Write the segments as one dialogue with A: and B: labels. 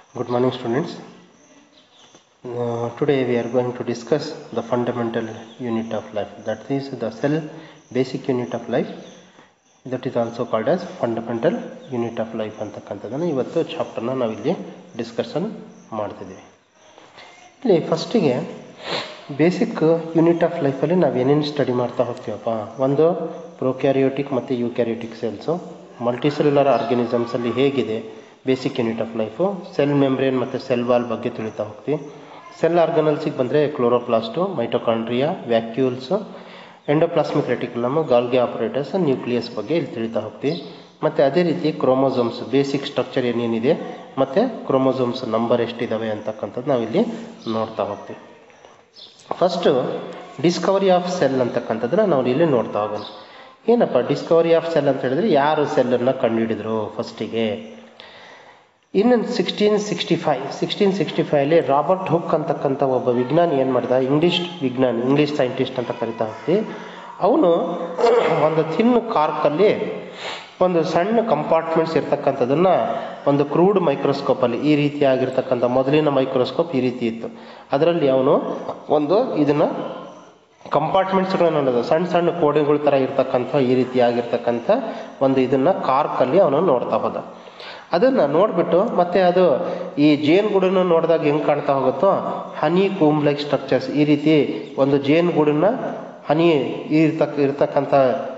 A: Good morning, students. Uh, today we are going to discuss the fundamental unit of life, that is, the cell basic unit of life, that is also called as fundamental unit of life ಅಂತಕ್ಕಂಥದ್ದನ್ನು ಇವತ್ತು ಚಾಪ್ಟರ್ನ ನಾವಿಲ್ಲಿ discussion ಮಾಡ್ತಿದ್ದೀವಿ ಇಲ್ಲಿ ಫಸ್ಟಿಗೆ basic unit of ಲೈಫಲ್ಲಿ ನಾವು ಏನೇನು study ಮಾಡ್ತಾ ಹೋಗ್ತೀವಪ್ಪ ಒಂದು ಪ್ರೊಕ್ಯಾರಿಯೋಟಿಕ್ ಮತ್ತು ಯೂಕ್ಯಾರಿಯೋಟಿಕ್ ಸೆಲ್ಸು ಮಲ್ಟಿಸೆಲ್ಯುಲರ್ ಆರ್ಗನಿಸಮ್ಸಲ್ಲಿ ಹೇಗಿದೆ basic unit of life cell membrane ಮತ್ತು ಸೆಲ್ ವಾಲ್ ಬಗ್ಗೆ ತಿಳಿತಾ ಹೋಗ್ತೀವಿ ಸೆಲ್ ಆರ್ಗನಲ್ಸಿಗೆ ಬಂದರೆ chloroplast mitochondria vacuoles endoplasmic reticulum Golgi operators nucleus ಬಗ್ಗೆ ಇಲ್ಲಿ ತಿಳಿತಾ ಹೋಗ್ತೀವಿ ಮತ್ತು ಅದೇ ರೀತಿ ಕ್ರೋಮೋಸೋಮ್ಸ್ ಬೇಸಿಕ್ ಸ್ಟ್ರಕ್ಚರ್ ಏನೇನಿದೆ ಮತ್ತು ಕ್ರೋಮೋಸೋಮ್ಸ್ ನಂಬರ್ ಎಷ್ಟಿದ್ದಾವೆ ಅಂತಕ್ಕಂಥದ್ದು ನಾವಿಲ್ಲಿ ನೋಡ್ತಾ ಹೋಗ್ತೀವಿ ಫಸ್ಟು ಡಿಸ್ಕವರಿ ಆಫ್ ಸೆಲ್ ಅಂತಕ್ಕಂಥದ್ದನ್ನ ನಾವು ಇಲ್ಲಿ ನೋಡ್ತಾ ಹೋಗೋಣ ಏನಪ್ಪ ಡಿಸ್ಕವರಿ ಆಫ್ ಸೆಲ್ ಅಂತ ಹೇಳಿದ್ರೆ ಯಾರು ಸೆಲ್ಲನ್ನು ಕಂಡುಹಿಡಿದ್ರು ಫಸ್ಟಿಗೆ ಇನ್ನು sixteen sixty five sixteen sixty ಫೈವಲ್ಲಿ ರಾಬರ್ಟ್ ಹುಕ್ ಅಂತಕ್ಕಂಥ ಒಬ್ಬ ವಿಜ್ಞಾನಿ ಏನು ಮಾಡಿದ ಇಂಗ್ಲೀಷ್ ವಿಜ್ಞಾನಿ ಇಂಗ್ಲೀಷ್ ಸೈಂಟಿಸ್ಟ್ ಅಂತ ಕರಿತಾ ಹೋಗ್ತೀವಿ ಅವನು ಒಂದು ಥಿನ್ ಕಾರ್ಕಲ್ಲಿ ಒಂದು ಸಣ್ಣ ಕಂಪಾರ್ಟ್ಮೆಂಟ್ಸ್ ಇರ್ತಕ್ಕಂಥದ್ದನ್ನು ಒಂದು ಕ್ರೂಡ್ ಮೈಕ್ರೋಸ್ಕೋಪಲ್ಲಿ ಈ ರೀತಿಯಾಗಿರ್ತಕ್ಕಂಥ ಮೊದಲಿನ ಮೈಕ್ರೋಸ್ಕೋಪ್ ಈ ರೀತಿ ಇತ್ತು ಅದರಲ್ಲಿ ಅವನು ಒಂದು ಇದನ್ನು ಕಂಪಾರ್ಟ್ಮೆಂಟ್ಸ್ಗಳನ್ನ ನೋಡೋದು ಸಣ್ಣ ಸಣ್ಣ ಕೋಣೆಗಳ ಥರ ಇರ್ತಕ್ಕಂಥ ಈ ರೀತಿಯಾಗಿರ್ತಕ್ಕಂಥ ಒಂದು ಇದನ್ನು ಕಾರ್ಕಲ್ಲಿ ಅವನು ನೋಡ್ತಾ ಹೋದ ಅದನ್ನು ನೋಡಿಬಿಟ್ಟು ಮತ್ತೆ ಅದು ಈ ಜೇನುಗೂಡನ್ನು ನೋಡಿದಾಗ ಹೆಂಗೆ ಕಾಣ್ತಾ ಹೋಗುತ್ತೋ ಹನಿ ಕೂಮ್ ಲೈಕ್ ಸ್ಟ್ರಕ್ಚರ್ಸ್ ಈ ರೀತಿ ಒಂದು ಜೇನುಗೂಡನ್ನ ಹನಿ ಇರ್ತಕ್ಕ ಇರ್ತಕ್ಕಂಥ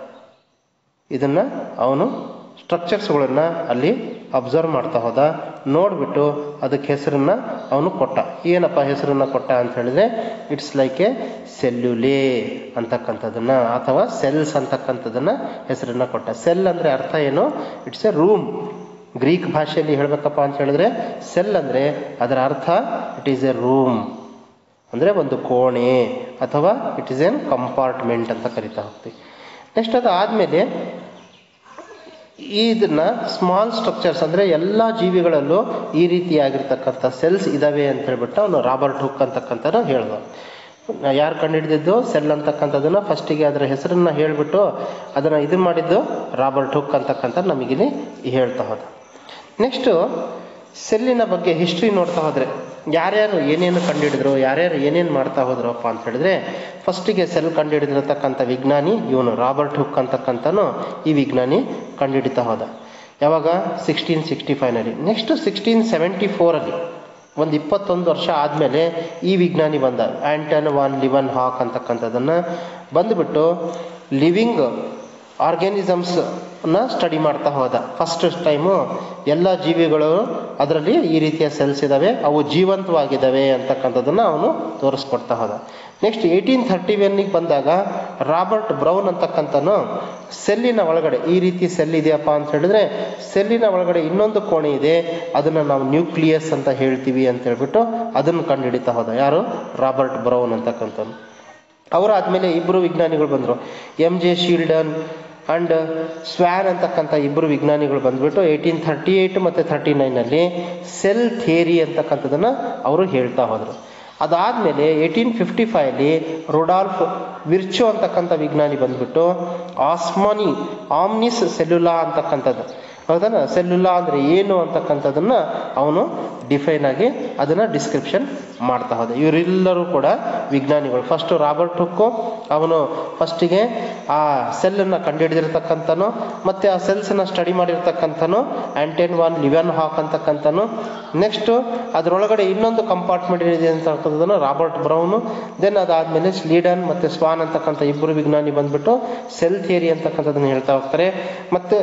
A: ಇದನ್ನು ಅವನು ಸ್ಟ್ರಕ್ಚರ್ಸ್ಗಳನ್ನು ಅಲ್ಲಿ ಅಬ್ಸರ್ವ್ ಮಾಡ್ತಾ ಹೋದ ನೋಡಿಬಿಟ್ಟು ಅದಕ್ಕೆ ಹೆಸರನ್ನು ಅವನು ಕೊಟ್ಟ ಏನಪ್ಪ ಹೆಸರನ್ನು ಕೊಟ್ಟ ಅಂತ ಹೇಳಿದ್ರೆ ಇಟ್ಸ್ ಲೈಕ್ ಎ ಸೆಲ್ಯುಲೇ ಅಂತಕ್ಕಂಥದ್ದನ್ನು ಅಥವಾ ಸೆಲ್ಸ್ ಅಂತಕ್ಕಂಥದ್ದನ್ನು ಹೆಸರನ್ನು ಕೊಟ್ಟ ಸೆಲ್ ಅಂದರೆ ಅರ್ಥ ಏನು ಇಟ್ಸ್ ಎ ರೂಮ್ ಗ್ರೀಕ್ ಭಾಷೆಯಲ್ಲಿ ಹೇಳಬೇಕಪ್ಪ ಅಂತ ಹೇಳಿದ್ರೆ ಸೆಲ್ ಅಂದರೆ ಅದರ ಅರ್ಥ ಇಟ್ ಈಸ್ ಎ ರೂಮ್ ಅಂದರೆ ಒಂದು ಕೋಣೆ ಅಥವಾ ಇಟ್ ಈಸ್ ಎನ್ ಕಂಪಾರ್ಟ್ಮೆಂಟ್ ಅಂತ ಕರಿತಾ ಹೋಗ್ತೀವಿ ನೆಕ್ಸ್ಟ್ ಅದು ಆದಮೇಲೆ ಇದನ್ನ ಸ್ಮಾಲ್ ಸ್ಟ್ರಕ್ಚರ್ಸ್ ಅಂದರೆ ಎಲ್ಲ ಜೀವಿಗಳಲ್ಲೂ ಈ ರೀತಿಯಾಗಿರ್ತಕ್ಕಂಥ ಸೆಲ್ಸ್ ಇದಾವೆ ಅಂತ ಹೇಳ್ಬಿಟ್ಟು ಅವನು ರಾಬರ್ಟ್ ಹುಕ್ ಅಂತಕ್ಕಂಥ ಹೇಳ್ದ ಯಾರು ಕಂಡುಹಿಡಿದಿದ್ದು ಸೆಲ್ ಅಂತಕ್ಕಂಥದ್ದನ್ನ ಫಸ್ಟಿಗೆ ಅದರ ಹೆಸರನ್ನ ಹೇಳಿಬಿಟ್ಟು ಅದನ್ನು ಇದು ಮಾಡಿದ್ದು ರಾಬರ್ಟ್ ಹುಕ್ ಅಂತಕ್ಕಂಥ ನಮಗಿಲ್ಲಿ ಹೇಳ್ತಾ ಹೋದ ನೆಕ್ಸ್ಟು ಸೆಲ್ಲಿನ ಬಗ್ಗೆ ಹಿಸ್ಟ್ರಿ ನೋಡ್ತಾ ಹೋದರೆ ಯಾರ್ಯಾರು ಏನೇನು ಕಂಡುಹಿಡಿದ್ರು ಯಾರ್ಯಾರು ಏನೇನು ಮಾಡ್ತಾ ಹೋದ್ರಪ್ಪ ಅಂತ ಹೇಳಿದ್ರೆ ಫಸ್ಟಿಗೆ ಸೆಲ್ ಕಂಡುಹಿಡಿದಿರತಕ್ಕಂಥ ವಿಜ್ಞಾನಿ ಇವನು ರಾಬರ್ಟ್ ಹುಕ್ ಅಂತಕ್ಕಂಥನು ಈ ವಿಜ್ಞಾನಿ ಕಂಡುಹಿಡಿತಾ ಹೋದ ಯಾವಾಗ ಸಿಕ್ಸ್ಟೀನ್ ಸಿಕ್ಸ್ಟಿ ಫೈವ್ನಲ್ಲಿ ನೆಕ್ಸ್ಟ್ ಸಿಕ್ಸ್ಟೀನ್ ಸೆವೆಂಟಿ ಫೋರಲ್ಲಿ ಒಂದು ಇಪ್ಪತ್ತೊಂದು ವರ್ಷ ಆದಮೇಲೆ ಈ ವಿಜ್ಞಾನಿ ಬಂದ ಆ್ಯಂಟನ್ ವಾನ್ ಲಿವನ್ ಹಾಕ್ ಅಂತಕ್ಕಂಥದ್ದನ್ನು ಬಂದುಬಿಟ್ಟು ಲಿವಿಂಗ್ ಆರ್ಗ್ಯಾನಿಸಮ್ಸ್ನ ಸ್ಟಡಿ ಮಾಡ್ತಾ ಹೋದ ಫಸ್ಟ್ ಟೈಮು ಎಲ್ಲ ಜೀವಿಗಳು ಅದರಲ್ಲಿ ಈ ರೀತಿಯ ಸೆಲ್ಸ್ ಇದ್ದಾವೆ ಅವು ಜೀವಂತವಾಗಿದ್ದಾವೆ ಅಂತಕ್ಕಂಥದ್ದನ್ನು ಅವನು ತೋರಿಸ್ಕೊಡ್ತಾ ಹೋದ ನೆಕ್ಸ್ಟ್ ಏಯ್ಟೀನ್ ಥರ್ಟಿ ಒನ್ನಿಗೆ ಬಂದಾಗ ರಾಬರ್ಟ್ ಬ್ರೌನ್ ಅಂತಕ್ಕಂಥನು ಸೆಲ್ಲಿನ ಒಳಗಡೆ ಈ ರೀತಿ ಸೆಲ್ ಇದೆಯಪ್ಪ ಅಂತ ಹೇಳಿದ್ರೆ ಸೆಲ್ಲಿನ ಒಳಗಡೆ ಇನ್ನೊಂದು ಕೋಣೆ ಇದೆ ಅದನ್ನು ನಾವು ನ್ಯೂಕ್ಲಿಯಸ್ ಅಂತ ಹೇಳ್ತೀವಿ ಅಂತ ಹೇಳ್ಬಿಟ್ಟು ಅದನ್ನು ಕಂಡುಹಿಡಿತಾ ಹೋದ ಯಾರು ರಾಬರ್ಟ್ ಬ್ರೌನ್ ಅಂತಕ್ಕಂಥದ್ದು ಅವರಾದ್ಮೇಲೆ ಇಬ್ಬರು ವಿಜ್ಞಾನಿಗಳು ಬಂದರು M J Schleiden and Schwann ಅಂತಕ್ಕಂಥ ಇಬ್ಬರು ವಿಜ್ಞಾನಿಗಳು ಬಂದ್ಬಿಟ್ಟು ಏಯ್ಟೀನ್ ಥರ್ಟಿ ಏಯ್ಟ್ ಮತ್ತು ಥರ್ಟಿ ನೈನಲ್ಲಿ ಸೆಲ್ ಥಿಯರಿ ಅಂತಕ್ಕಂಥದ್ದನ್ನು ಅವರು ಹೇಳ್ತಾ ಹೋದರು ಅದಾದಮೇಲೆ ಏಯ್ಟೀನ್ ಫಿಫ್ಟಿ ಫೈವಲ್ಲಿ ರೊಡಾಲ್ಫ್ ವಿರ್ಚೋ ಅಂತಕ್ಕಂಥ ವಿಜ್ಞಾನಿ ಬಂದ್ಬಿಟ್ಟು ಆಸ್ಮಾನಿ ಆಮ್ನಿಸ್ ಸೆಲ್ಯುಲಾ ಅಂತಕ್ಕಂಥದ್ದು ಹೌದಾ ಸೆಲ್ಯುಲಾ ಅಂದರೆ ಏನು ಅಂತಕ್ಕಂಥದ್ದನ್ನು ಅವನು ಡಿಫೈನ್ ಆಗಿ ಅದನ್ನು ಡಿಸ್ಕ್ರಿಪ್ಷನ್ ಮಾಡ್ತಾ ಹೋದ ಇವರೆಲ್ಲರೂ ಕೂಡ ವಿಜ್ಞಾನಿಗಳು ಫಸ್ಟು ರಾಬರ್ಟ್ ಹುಕ್ಕು ಅವನು ಫಸ್ಟಿಗೆ ಆ ಸೆಲ್ಲನ್ನು ಕಂಡುಹಿಡಿದಿರ್ತಕ್ಕಂಥನು ಮತ್ತು ಆ ಸೆಲ್ಸನ್ನು ಸ್ಟಡಿ ಮಾಡಿರ್ತಕ್ಕಂಥನು ಆ್ಯಂಟೆನ್ ವಾನ್ ಲಿವನ್ ಹಾಕ್ ಅಂತಕ್ಕಂಥನು ನೆಕ್ಸ್ಟು ಅದರೊಳಗಡೆ ಇನ್ನೊಂದು ಕಂಪಾರ್ಟ್ಮೆಂಟ್ ಇದೆ ಅಂತಕ್ಕಂಥದ್ದನ್ನು ರಾಬರ್ಟ್ ಬ್ರೌನು ದೆನ್ ಅದಾದಮೇಲೆ ಸ್ಲೀಡನ್ ಮತ್ತು ಸ್ವಾನ್ ಅಂತಕ್ಕಂಥ ಇಬ್ಬರು ವಿಜ್ಞಾನಿ ಬಂದ್ಬಿಟ್ಟು ಸೆಲ್ ಥಿಯರಿ ಅಂತಕ್ಕಂಥದ್ದನ್ನು ಹೇಳ್ತಾ ಹೋಗ್ತಾರೆ ಮತ್ತು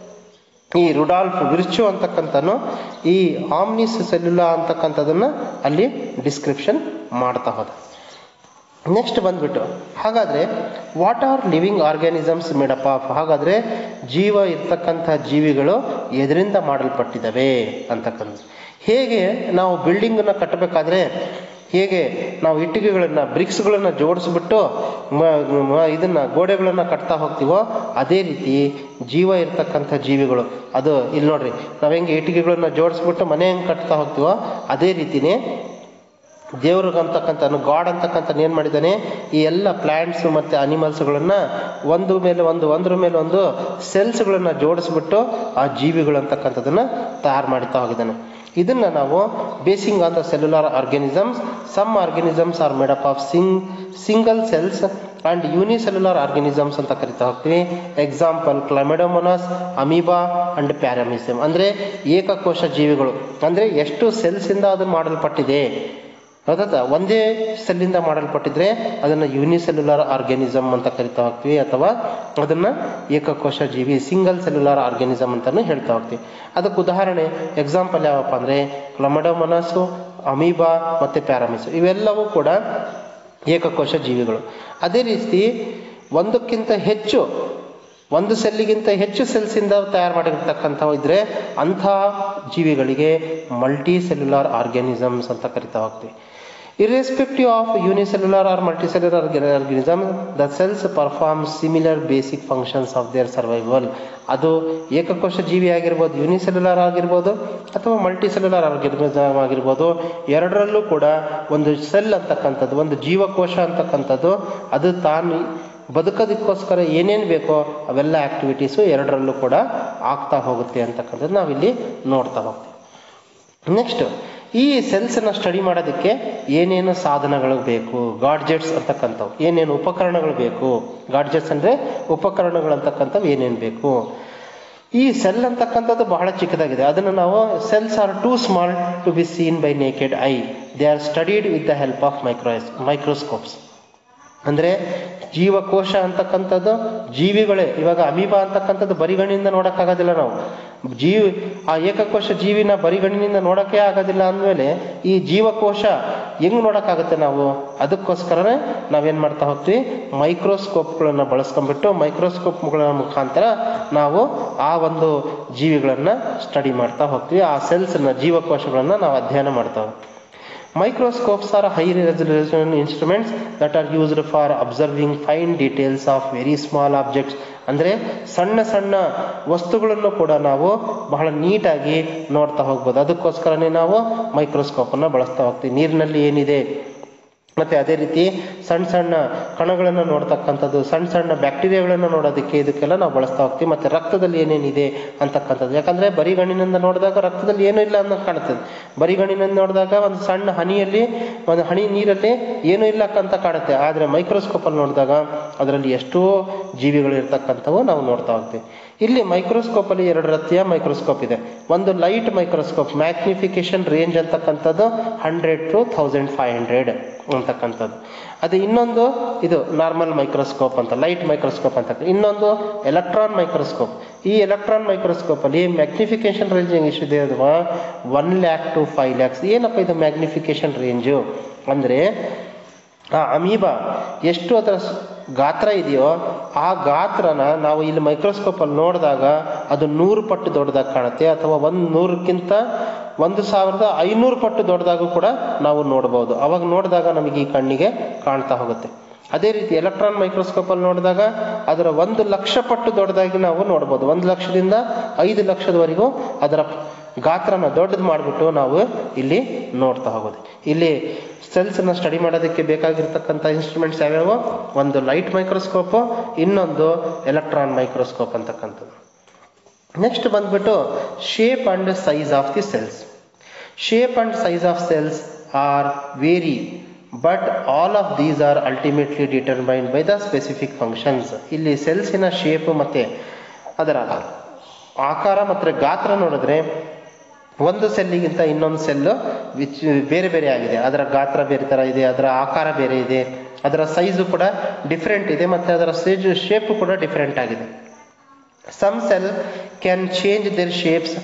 A: ಈ ರುಡಾಲ್ಫ್ ವಿರ್ಚು ಅಂತಕ್ಕಂಥನು ಈ ಆಮ್ನಿಸ್ ಸೆಲ್ಯುಲಾ ಅಂತಕ್ಕಂಥದ್ದನ್ನು ಅಲ್ಲಿ ಡಿಸ್ಕ್ರಿಪ್ಷನ್ ಮಾಡ್ತಾ ಹೋದ ನೆಕ್ಸ್ಟ್ ಬಂದ್ಬಿಟ್ಟು ಹಾಗಾದರೆ what are living organisms made up of ಹಾಗಾದರೆ ಜೀವ ಇರ್ತಕ್ಕಂಥ ಜೀವಿಗಳು ಎದರಿಂದ ಮಾಡಲ್ಪಟ್ಟಿದ್ದಾವೆ ಅಂತಕ್ಕಂಥ ಹೇಗೆ ನಾವು ಬಿಲ್ಡಿಂಗನ್ನು ಕಟ್ಟಬೇಕಾದ್ರೆ ಹೇಗೆ ನಾವು ಇಟ್ಟಿಗೆಗಳನ್ನು ಬ್ರಿಕ್ಸ್ಗಳನ್ನು ಜೋಡಿಸ್ಬಿಟ್ಟು ಇದನ್ನು ಗೋಡೆಗಳನ್ನು ಕಟ್ತಾ ಹೋಗ್ತೀವೋ ಅದೇ ರೀತಿ ಜೀವ ಇರ್ತಕ್ಕಂಥ ಜೀವಿಗಳು ಅದು ಇಲ್ಲಿ ನೋಡ್ರಿ ನಾವು ಹೆಂಗೆ ಇಟ್ಟಿಗೆಗಳನ್ನು ಜೋಡಿಸ್ಬಿಟ್ಟು ಮನೆ ಹೆಂಗೆ ಕಟ್ತಾ ಹೋಗ್ತೀವೋ ಅದೇ ರೀತಿಯೇ ದೇವ್ರಿಗೆ ಅಂತಕ್ಕಂಥ ಗಾಡ್ ಅಂತಕ್ಕಂಥ ಏನು ಮಾಡಿದ್ದಾನೆ ಈ ಎಲ್ಲ ಪ್ಲ್ಯಾಂಟ್ಸ್ ಮತ್ತು ಅನಿಮಲ್ಸ್ಗಳನ್ನ ಒಂದು ಮೇಲೆ ಒಂದು ಒಂದ್ರ ಮೇಲೆ ಒಂದು ಸೆಲ್ಸ್ಗಳನ್ನ ಜೋಡಿಸ್ಬಿಟ್ಟು ಆ ಜೀವಿಗಳು ಅಂತಕ್ಕಂಥದ್ದನ್ನ ತಯಾರು ಮಾಡ್ತಾ ಹೋಗಿದ್ದಾನೆ ಇದನ್ನ ನಾವು basing on the cellular organisms some organisms are made up of sing single cells and unicellular organisms ಅಂತ ಕರಿತಾ ಹೋಗ್ತೀವಿ example Chlamydomonas amoeba and paramecium ಅಂದ್ರೆ ಏಕಕೋಶ ಜೀವಿಗಳು ಅಂದ್ರೆ ಎಷ್ಟು ಸೆಲ್ಸ್ ಇಂದ ಅದು ಮಾಡಲ್ಪಟ್ಟಿದೆ ಹೌದಾ ಒಂದೇ ಸೆಲ್ಲಿಂದ ಮಾಡಲ್ಪಟ್ಟಿದ್ರೆ ಅದನ್ನ ಯೂನಿಸೆಲ್ಯುಲಾರ್ ಆರ್ಗ್ಯಾನಿಸಮ್ ಅಂತ ಕರಿತಾ ಹೋಗ್ತೀವಿ ಅಥವಾ ಅದನ್ನ ಏಕಕೋಶ ಜೀವಿ ಸಿಂಗಲ್ ಸೆಲ್ಯುಲಾರ್ ಆರ್ಗ್ಯಾನಿಸಮ್ ಅಂತಾನು ಹೇಳ್ತಾ ಹೋಗ್ತೀವಿ ಅದಕ್ಕೆ ಉದಾಹರಣೆ ಎಕ್ಸಾಂಪಲ್ ಯಾವಪ್ಪ ಅಂದ್ರೆ ಕ್ಲಮಡೋಮನಸ್ಸು ಅಮೀಬಾ ಮತ್ತೆ ಪ್ಯಾರಾಮಿಸ್ ಇವೆಲ್ಲವೂ ಕೂಡ ಏಕಕೋಶ ಜೀವಿಗಳು ಅದೇ ರೀತಿ ಒಂದಕ್ಕಿಂತ ಹೆಚ್ಚು ಒಂದು ಸೆಲ್ಲಿಗಿಂತ ಹೆಚ್ಚು ಸೆಲ್ಸಿಂದ ತಯಾರು ಮಾಡಿರ್ತಕ್ಕಂಥವು ಇದ್ರೆ ಅಂಥ ಜೀವಿಗಳಿಗೆ ಮಲ್ಟಿ ಸೆಲ್ಯುಲಾರ್ ಆರ್ಗ್ಯಾನಿಸಮ್ಸ್ ಅಂತ ಕರಿತಾ ಹೋಗ್ತೀವಿ irrespective of unicellular or multicellular organism the cells perform similar basic functions of their survival ಅದು ಏಕಕೋಶ ಜೀವಿ ಆಗಿರ್ಬೋದು ಯೂನಿಸೆಲ್ಯುಲಾರ್ ಆಗಿರ್ಬೋದು ಅಥವಾ ಮಲ್ಟಿಸೆಲ್ಯುಲಾರ್ ಆರ್ಗನಿಸಮ್ ಆಗಿರ್ಬೋದು ಎರಡರಲ್ಲೂ ಕೂಡ ಒಂದು ಸೆಲ್ ಅಂತಕ್ಕಂಥದ್ದು ಒಂದು ಜೀವಕೋಶ ಅಂತಕ್ಕಂಥದ್ದು ಅದು ತಾನು ಬದುಕೋದಕ್ಕೋಸ್ಕರ ಏನೇನು ಬೇಕೋ ಅವೆಲ್ಲ ಆಕ್ಟಿವಿಟೀಸು ಎರಡರಲ್ಲೂ ಕೂಡ ಆಗ್ತಾ ಹೋಗುತ್ತೆ ಅಂತಕ್ಕಂಥದ್ದು ನಾವಿಲ್ಲಿ ನೋಡ್ತಾ ಹೋಗ್ತೀವಿ ನೆಕ್ಸ್ಟ್ ಈ ಸೆಲ್ಸ್ನ ಸ್ಟಡಿ ಮಾಡೋದಕ್ಕೆ ಏನೇನು ಸಾಧನಗಳು ಬೇಕು ಗಾಡ್ಜೆಟ್ಸ್ ಅಂತಕ್ಕಂಥವು ಏನೇನು ಉಪಕರಣಗಳು ಬೇಕು ಗಾಡ್ಜೆಟ್ಸ್ ಅಂದರೆ ಉಪಕರಣಗಳು ಅಂತಕ್ಕಂಥವು ಏನೇನು ಬೇಕು ಈ ಸೆಲ್ ಅಂತಕ್ಕಂಥದ್ದು ಬಹಳ ಚಿಕ್ಕದಾಗಿದೆ ಅದನ್ನು ನಾವು cells are too small to be seen by naked eye they are studied with the help of micros microscopes ಅಂದರೆ ಜೀವಕೋಶ ಅಂತಕ್ಕಂಥದ್ದು ಜೀವಿಗಳೇ ಇವಾಗ ಅಮೀಬಾ ಅಂತಕ್ಕಂಥದ್ದು ಬರಿಗಣ್ಣಿಂದ ನೋಡೋಕ್ಕಾಗೋದಿಲ್ಲ ನಾವು ಜೀವಿ ಆ ಏಕಕೋಶ ಜೀವಿನ ಬರಿಗಣ್ಣಿನಿಂದ ನೋಡೋಕ್ಕೆ ಆಗೋದಿಲ್ಲ ಅಂದಮೇಲೆ ಈ ಜೀವಕೋಶ ಹೆಂಗ್ ನೋಡೋಕ್ಕಾಗುತ್ತೆ ನಾವು ಅದಕ್ಕೋಸ್ಕರನೇ ನಾವೇನು ಮಾಡ್ತಾ ಹೋಗ್ತೀವಿ ಮೈಕ್ರೋಸ್ಕೋಪ್ಗಳನ್ನ ಬಳಸ್ಕೊಂಡ್ಬಿಟ್ಟು ಮೈಕ್ರೋಸ್ಕೋಪ್ಗಳ ಮುಖಾಂತರ ನಾವು ಆ ಒಂದು ಜೀವಿಗಳನ್ನ ಸ್ಟಡಿ ಮಾಡ್ತಾ ಹೋಗ್ತೀವಿ ಆ ಸೆಲ್ಸ್ನ ಜೀವಕೋಶಗಳನ್ನ ನಾವು ಅಧ್ಯಯನ ಮಾಡ್ತಾ ಹೋಗ್ತೀವಿ Microscopes are high resolution instruments that are used for observing fine details of very small objects ಅಂದರೆ ಸಣ್ಣ ಸಣ್ಣ ವಸ್ತುಗಳನ್ನು ಕೂಡ ನಾವು ಬಹಳ ನೀಟಾಗಿ ನೋಡ್ತಾ ಹೋಗ್ಬೋದು ಅದಕ್ಕೋಸ್ಕರನೇ ನಾವು ಮೈಕ್ರೋಸ್ಕೋಪನ್ನು ಬಳಸ್ತಾ ಹೋಗ್ತೀವಿ ನೀರಿನಲ್ಲಿ ಏನಿದೆ ಮತ್ತೆ ಅದೇ ರೀತಿ ಸಣ್ಣ ಸಣ್ಣ ಕಣಗಳನ್ನು ನೋಡ್ತಕ್ಕಂಥದ್ದು ಸಣ್ಣ ಸಣ್ಣ ಬ್ಯಾಕ್ಟೀರಿಯಾಗಳನ್ನು ನೋಡೋದಕ್ಕೆ ಇದಕ್ಕೆಲ್ಲ ನಾವು ಬಳಸ್ತಾ ಹೋಗ್ತೀವಿ ಮತ್ತೆ ರಕ್ತದಲ್ಲಿ ಏನೇನಿದೆ ಅಂತಕ್ಕಂಥದ್ದು ಯಾಕಂದ್ರೆ ಬರಿಗಣ್ಣಿನಿಂದ ನೋಡಿದಾಗ ರಕ್ತದಲ್ಲಿ ಏನೂ ಇಲ್ಲ ಅನ್ನೋ ಕಾಣುತ್ತದೆ ಬರಿಗಣ್ಣಿನಿಂದ ನೋಡಿದಾಗ ಒಂದು ಸಣ್ಣ ಹನಿಯಲ್ಲಿ ಒಂದು ಹನಿ ನೀರಲ್ಲಿ ಏನೂ ಇಲ್ಲ ಅಂತ ಕಾಣುತ್ತೆ ಆದರೆ ಮೈಕ್ರೋಸ್ಕೋಪಲ್ಲಿ ನೋಡಿದಾಗ ಅದರಲ್ಲಿ ಎಷ್ಟೋ ಜೀವಿಗಳು ಇರ್ತಕ್ಕಂಥವು ನಾವು ನೋಡ್ತಾ ಹೋಗ್ತೀವಿ ಇಲ್ಲಿ ಮೈಕ್ರೋಸ್ಕೋಪ್ ಅಲ್ಲಿ ಎರಡು ರೀತಿಯ ಮೈಕ್ರೋಸ್ಕೋಪ್ ಇದೆ ಒಂದು ಲೈಟ್ ಮೈಕ್ರೋಸ್ಕೋಪ್ ಮ್ಯಾಗ್ನಿಫಿಕೇಶನ್ ರೇಂಜ್ ಅಂತಕ್ಕಂಥದ್ದು hundred to thousand five hundred ಅಂತಕ್ಕಂಥದ್ದು ಅದು ಇನ್ನೊಂದು ಇದು ನಾರ್ಮಲ್ ಮೈಕ್ರೋಸ್ಕೋಪ್ ಅಂತ ಲೈಟ್ ಮೈಕ್ರೋಸ್ಕೋಪ್ ಅಂತ ಇನ್ನೊಂದು ಎಲೆಕ್ಟ್ರಾನ್ ಮೈಕ್ರೋಸ್ಕೋಪ್ ಈ ಎಲೆಕ್ಟ್ರಾನ್ ಮೈಕ್ರೋಸ್ಕೋಪ್ ಅಲ್ಲಿ ಮ್ಯಾಗ್ನಿಫಿಕೇಶನ್ ರೇಂಜ್ ಎಷ್ಟಿದೆ ಅಥವಾ one lakh to five lakhs ಏನಪ್ಪ ಇದು ಮ್ಯಾಗ್ನಿಫಿಕೇಶನ್ ರೇಂಜು ಅಂದರೆ ಆ ಅಮೀಬಾ ಎಷ್ಟು ಅದರ ಗಾತ್ರ ಇದೆಯೋ ಆ ಗಾತ್ರನ ನಾವು ಇಲ್ಲಿ ಮೈಕ್ರೋಸ್ಕೋಪ್ ಅಲ್ಲಿ ನೋಡಿದಾಗ ಅದು ನೂರು ಪಟ್ಟು ದೊಡ್ಡದಾಗಿ ಕಾಣುತ್ತೆ ಅಥವಾ ಒಂದು ನೂರಕ್ಕಿಂತ ಒಂದು ಸಾವಿರದ ಐನೂರು ಪಟ್ಟು ದೊಡ್ಡದಾಗೂ ಕೂಡ ನಾವು ನೋಡಬಹುದು ಅವಾಗ ನೋಡಿದಾಗ ನಮಗೆ ಈ ಕಣ್ಣಿಗೆ ಕಾಣ್ತಾ ಹೋಗುತ್ತೆ ಅದೇ ರೀತಿ ಎಲೆಕ್ಟ್ರಾನ್ ಮೈಕ್ರೋಸ್ಕೋಪ್ ಅಲ್ಲಿ ನೋಡಿದಾಗ ಅದರ ಒಂದು ಲಕ್ಷ ಪಟ್ಟು ದೊಡ್ಡದಾಗಿ ನಾವು ನೋಡ್ಬೋದು ಒಂದು ಲಕ್ಷದಿಂದ ಐದು ಲಕ್ಷದವರೆಗೂ ಅದರ ಗಾತ್ರನ ದೊಡ್ಡದು ಮಾಡಿಬಿಟ್ಟು ನಾವು ಇಲ್ಲಿ ನೋಡ್ತಾ ಹೋಗೋದು ಇಲ್ಲಿ ಸೆಲ್ಸ್ನ ಸ್ಟಡಿ ಮಾಡೋದಕ್ಕೆ ಬೇಕಾಗಿರ್ತಕ್ಕಂಥ ಇನ್ಸ್ಟ್ರೂಮೆಂಟ್ಸ್ ಯಾವ್ಯಾವು ಒಂದು ಲೈಟ್ ಮೈಕ್ರೋಸ್ಕೋಪು ಇನ್ನೊಂದು ಎಲೆಕ್ಟ್ರಾನ್ ಮೈಕ್ರೋಸ್ಕೋಪ್ ಅಂತಕ್ಕಂಥದ್ದು ನೆಕ್ಸ್ಟ್ ಬಂದ್ಬಿಟ್ಟು shape and size of the cells shape and size of cells are vary but all of these are ultimately determined by the specific functions ಇಲ್ಲಿ ಸೆಲ್ಸಿನ shape ಮತ್ತೆ ಅದರ ಆಕಾರ ಮತ್ತು ಗಾತ್ರ ನೋಡಿದ್ರೆ ಒಂದು ಸೆಲ್ಲಿಗಿಂತ ಇನ್ನೊಂದು ಸೆಲ್ಲು ವಿಚ್ ಬೇರೆ ಬೇರೆ ಆಗಿದೆ ಅದರ ಗಾತ್ರ ಬೇರೆ ಥರ ಇದೆ ಅದರ ಆಕಾರ ಬೇರೆ ಇದೆ ಅದರ ಸೈಜು ಕೂಡ ಡಿಫ್ರೆಂಟ್ ಇದೆ ಮತ್ತು ಅದರ ಸೈಜ್ ಶೇಪು ಕೂಡ ಡಿಫ್ರೆಂಟ್ ಆಗಿದೆ some cell can change their shapes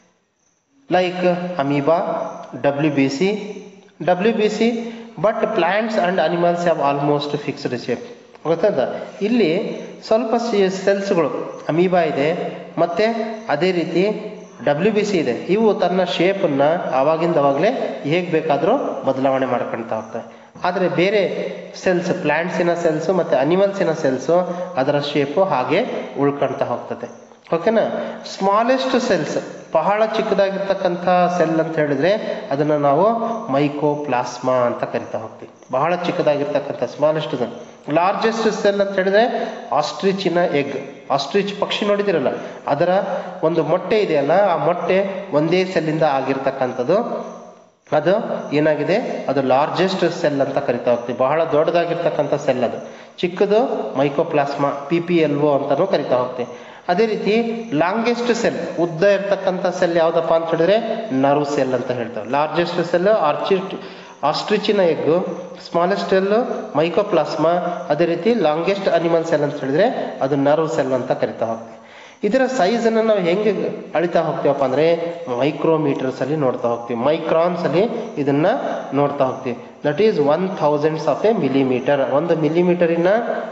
A: like amoeba W B C W B C but plants and animals have almost fixed shape ಗೊತ್ತಾದ ಇಲ್ಲಿ ಸ್ವಲ್ಪ ಸೆಲ್ಸ್ಗಳು ಅಮೀಬಾ ಇದೆ ಮತ್ತೆ ಅದೇ ರೀತಿ ಡಬ್ಲ್ಯೂ ಬಿ ಸಿ ಇದೆ ಇವು ತನ್ನ ಶೇಪನ್ನು ಆವಾಗಿಂದ ಅವಾಗಲೇ ಹೇಗೆ ಬೇಕಾದರೂ ಬದಲಾವಣೆ ಮಾಡ್ಕೊಳ್ತಾ ಹೋಗ್ತವೆ ಆದರೆ ಬೇರೆ ಸೆಲ್ಸ್ ಪ್ಲಾಂಟ್ಸಿನ ಸೆಲ್ಸು ಮತ್ತು ಅನಿಮಲ್ಸಿನ ಸೆಲ್ಸು ಅದರ ಶೇಪು ಹಾಗೆ ಉಳ್ಕೊಳ್ತಾ ಹೋಗ್ತದೆ ಓಕೆನಾ ಸ್ಮಾಲೆಸ್ಟ್ ಸೆಲ್ಸ್ ಬಹಳ ಚಿಕ್ಕದಾಗಿರ್ತಕ್ಕಂಥ ಸೆಲ್ ಅಂತ ಹೇಳಿದ್ರೆ ಅದನ್ನ ನಾವು ಮೈಕೋಪ್ಲಾಸ್ಮಾ ಅಂತ ಕರಿತಾ ಹೋಗ್ತೀವಿ ಬಹಳ ಚಿಕ್ಕದಾಗಿರ್ತಕ್ಕಂಥ ಸ್ಮಾಲೆಸ್ಟ್ ಲಾರ್ಜೆಸ್ಟ್ ಸೆಲ್ ಅಂತ ಹೇಳಿದ್ರೆ ಆಸ್ಟ್ರಿಚಿನ ಎಗ್ ಆಸ್ಟ್ರಿಚ್ ಪಕ್ಷಿ ನೋಡಿದಿರಲ್ಲ ಅದರ ಒಂದು ಮೊಟ್ಟೆ ಇದೆಯಲ್ಲ ಆ ಮೊಟ್ಟೆ ಒಂದೇ ಸೆಲ್ಲಿಂದ ಆಗಿರ್ತಕ್ಕಂಥದ್ದು ಅದು ಏನಾಗಿದೆ ಅದು ಲಾರ್ಜೆಸ್ಟ್ ಸೆಲ್ ಅಂತ ಕರಿತಾ ಹೋಗ್ತೀವಿ ಬಹಳ ದೊಡ್ಡದಾಗಿರ್ತಕ್ಕಂಥ ಸೆಲ್ ಅದು ಚಿಕ್ಕದು mycoplasma P P L O ಅಂತಾನೂ ಕರಿತಾ ಹೋಗ್ತೀವಿ ಅದೇ ರೀತಿ ಲಾಂಗೆಸ್ಟ್ ಸೆಲ್ ಉದ್ದ ಇರ್ತಕ್ಕಂಥ ಸೆಲ್ ಯಾವ್ದಪ್ಪ ಅಂತ ಹೇಳಿದ್ರೆ ನರ್ವ್ ಸೆಲ್ ಅಂತ ಹೇಳ್ತಾರೆ ಲಾರ್ಜೆಸ್ಟ್ ಸೆಲ್ ಆರ್ಚಿಟ್ ಆಸ್ಟ್ರಿಚಿನ ಎಗ್ ಸ್ಮಾಲೆಸ್ಟ್ ಸೆಲ್ ಮೈಕೋಪ್ಲಾಸ್ಮಾ ಅದೇ ರೀತಿ ಲಾಂಗೆಸ್ಟ್ ಅನಿಮಲ್ ಸೆಲ್ ಅಂತ ಹೇಳಿದ್ರೆ ಅದು ನರ್ವ್ ಸೆಲ್ ಅಂತ ಕರಿತಾ ಹೋಗ್ತೀವಿ ಇದರ ಸೈಜ್ ಅನ್ನು ನಾವು ಹೆಂಗೆ ಅಳಿತಾ ಹೋಗ್ತೀವಪ್ಪ ಅಂದ್ರೆ ಮೈಕ್ರೋಮೀಟರ್ಸ್ ಅಲ್ಲಿ ನೋಡ್ತಾ ಹೋಗ್ತೀವಿ ಮೈಕ್ರಾನ್ಸ್ ಅಲ್ಲಿ ಇದನ್ನ ನೋಡ್ತಾ ಹೋಗ್ತೀವಿ that is one thousandths of a millimeter ಒಂದು ಮಿಲಿಮೀಟರಿನ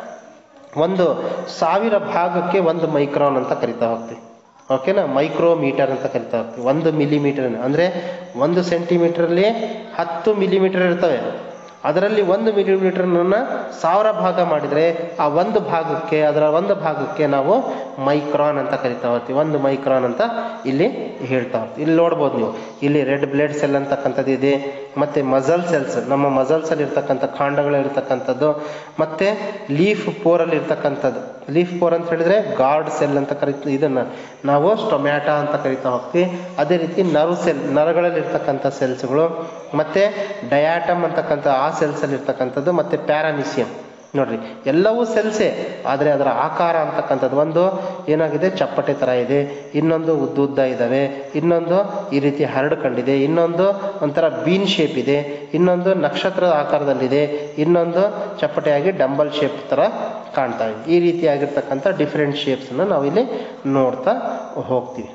A: ಒಂದು ಸಾವಿರ ಭಾಗಕ್ಕೆ ಒಂದು ಮೈಕ್ರಾನ್ ಅಂತ ಕರಿತಾ ಹೋಗ್ತೀವಿ ಓಕೆನಾ ಮೈಕ್ರೋಮೀಟರ್ ಅಂತ ಕರಿತಾ ಹೋಗ್ತೀವಿ ಒಂದು ಮಿಲಿಮೀಟರ್ ಅಂದ್ರೆ ಒಂದು ಸೆಂಟಿಮೀಟರಲ್ಲಿ ಹತ್ತು ಮಿಲಿಮೀಟರ್ ಇರ್ತವೆ ಅದರಲ್ಲಿ ಒಂದು ಮಿಲಿಮೀಟರ್ನ ಸಾವಿರ ಭಾಗ ಮಾಡಿದರೆ ಆ ಒಂದು ಭಾಗಕ್ಕೆ ಅದರ ಒಂದು ಭಾಗಕ್ಕೆ ನಾವು ಮೈಕ್ರಾನ್ ಅಂತ ಕರಿತಾ ಹೋಗ್ತೀವಿ ಒಂದು ಮೈಕ್ರಾನ್ ಅಂತ ಇಲ್ಲಿ ಹೇಳ್ತಾ ಹೋಗ್ತೀವಿ ಇಲ್ಲಿ ನೋಡ್ಬೋದು ನೀವು ಇಲ್ಲಿ ರೆಡ್ ಬ್ಲಡ್ ಸೆಲ್ ಅಂತಕ್ಕಂಥದ್ದು ಇದೆ ಮತ್ತೆ ಮಜಲ್ ಸೆಲ್ಸ್ ನಮ್ಮ ಮಜಲ್ಸ್ ಅಲ್ಲಿ ಇರ್ತಕ್ಕಂಥ ಕಾಂಡಗಳು ಇರ್ತಕ್ಕಂಥದ್ದು ಮತ್ತೆ ಲೀಫ್ ಪೋರ್ ಅಲ್ಲಿ ಇರ್ತಕ್ಕಂಥದ್ದು ಲೀಫ್ ಪೋರ್ ಅಂತ ಹೇಳಿದ್ರೆ ಗಾರ್ಡ್ ಸೆಲ್ ಅಂತ ಕರಿತೀವಿ ಇದನ್ನ ನಾವು ಸ್ಟೊಮ್ಯಾಟ ಅಂತ ಕರಿತಾ ಹೋಗ್ತೀವಿ ಅದೇ ರೀತಿ ನರ್ವ್ ಸೆಲ್ ನರಗಳಲ್ಲಿ ಇರ್ತಕ್ಕಂಥ ಸೆಲ್ಸ್ಗಳು ಮತ್ತೆ ಡಯಾಟಮ್ ಅಂತಕ್ಕಂಥ ಆ ಸೆಲ್ಸ್ ಅಲ್ಲಿ ಇರ್ತಕ್ಕಂಥದ್ದು ಮತ್ತೆ ಪ್ಯಾರಾಮಿಸಿಯಂ ನೋಡ್ರಿ ಎಲ್ಲವೂ ಸೆಲ್ಸೇ ಆದರೆ ಅದರ ಆಕಾರ ಅಂತಕ್ಕಂಥದ್ದು ಒಂದು ಏನಾಗಿದೆ ಚಪ್ಪಟೆ ತರ ಇದೆ ಇನ್ನೊಂದು ಉದ್ದ ಉದ್ದ ಇದ್ದಾವೆ ಇನ್ನೊಂದು ಈ ರೀತಿ ಹರಡ್ಕೊಂಡಿದೆ ಇನ್ನೊಂದು ಒಂಥರ ಬೀನ್ ಶೇಪ್ ಇದೆ ಇನ್ನೊಂದು ನಕ್ಷತ್ರದ ಆಕಾರದಲ್ಲಿದೆ ಇನ್ನೊಂದು ಚಪ್ಪಟೆಯಾಗಿ ಡಂಬಲ್ ಶೇಪ್ ತರ ಕಾಣ್ತಾ ಇದೆ ಈ ರೀತಿಯಾಗಿರ್ತಕ್ಕಂಥ ಡಿಫ್ರೆಂಟ್ ಶೇಪ್ಸ್ ಅನ್ನು ನಾವಿಲ್ಲಿ ನೋಡ್ತಾ ಹೋಗ್ತೀವಿ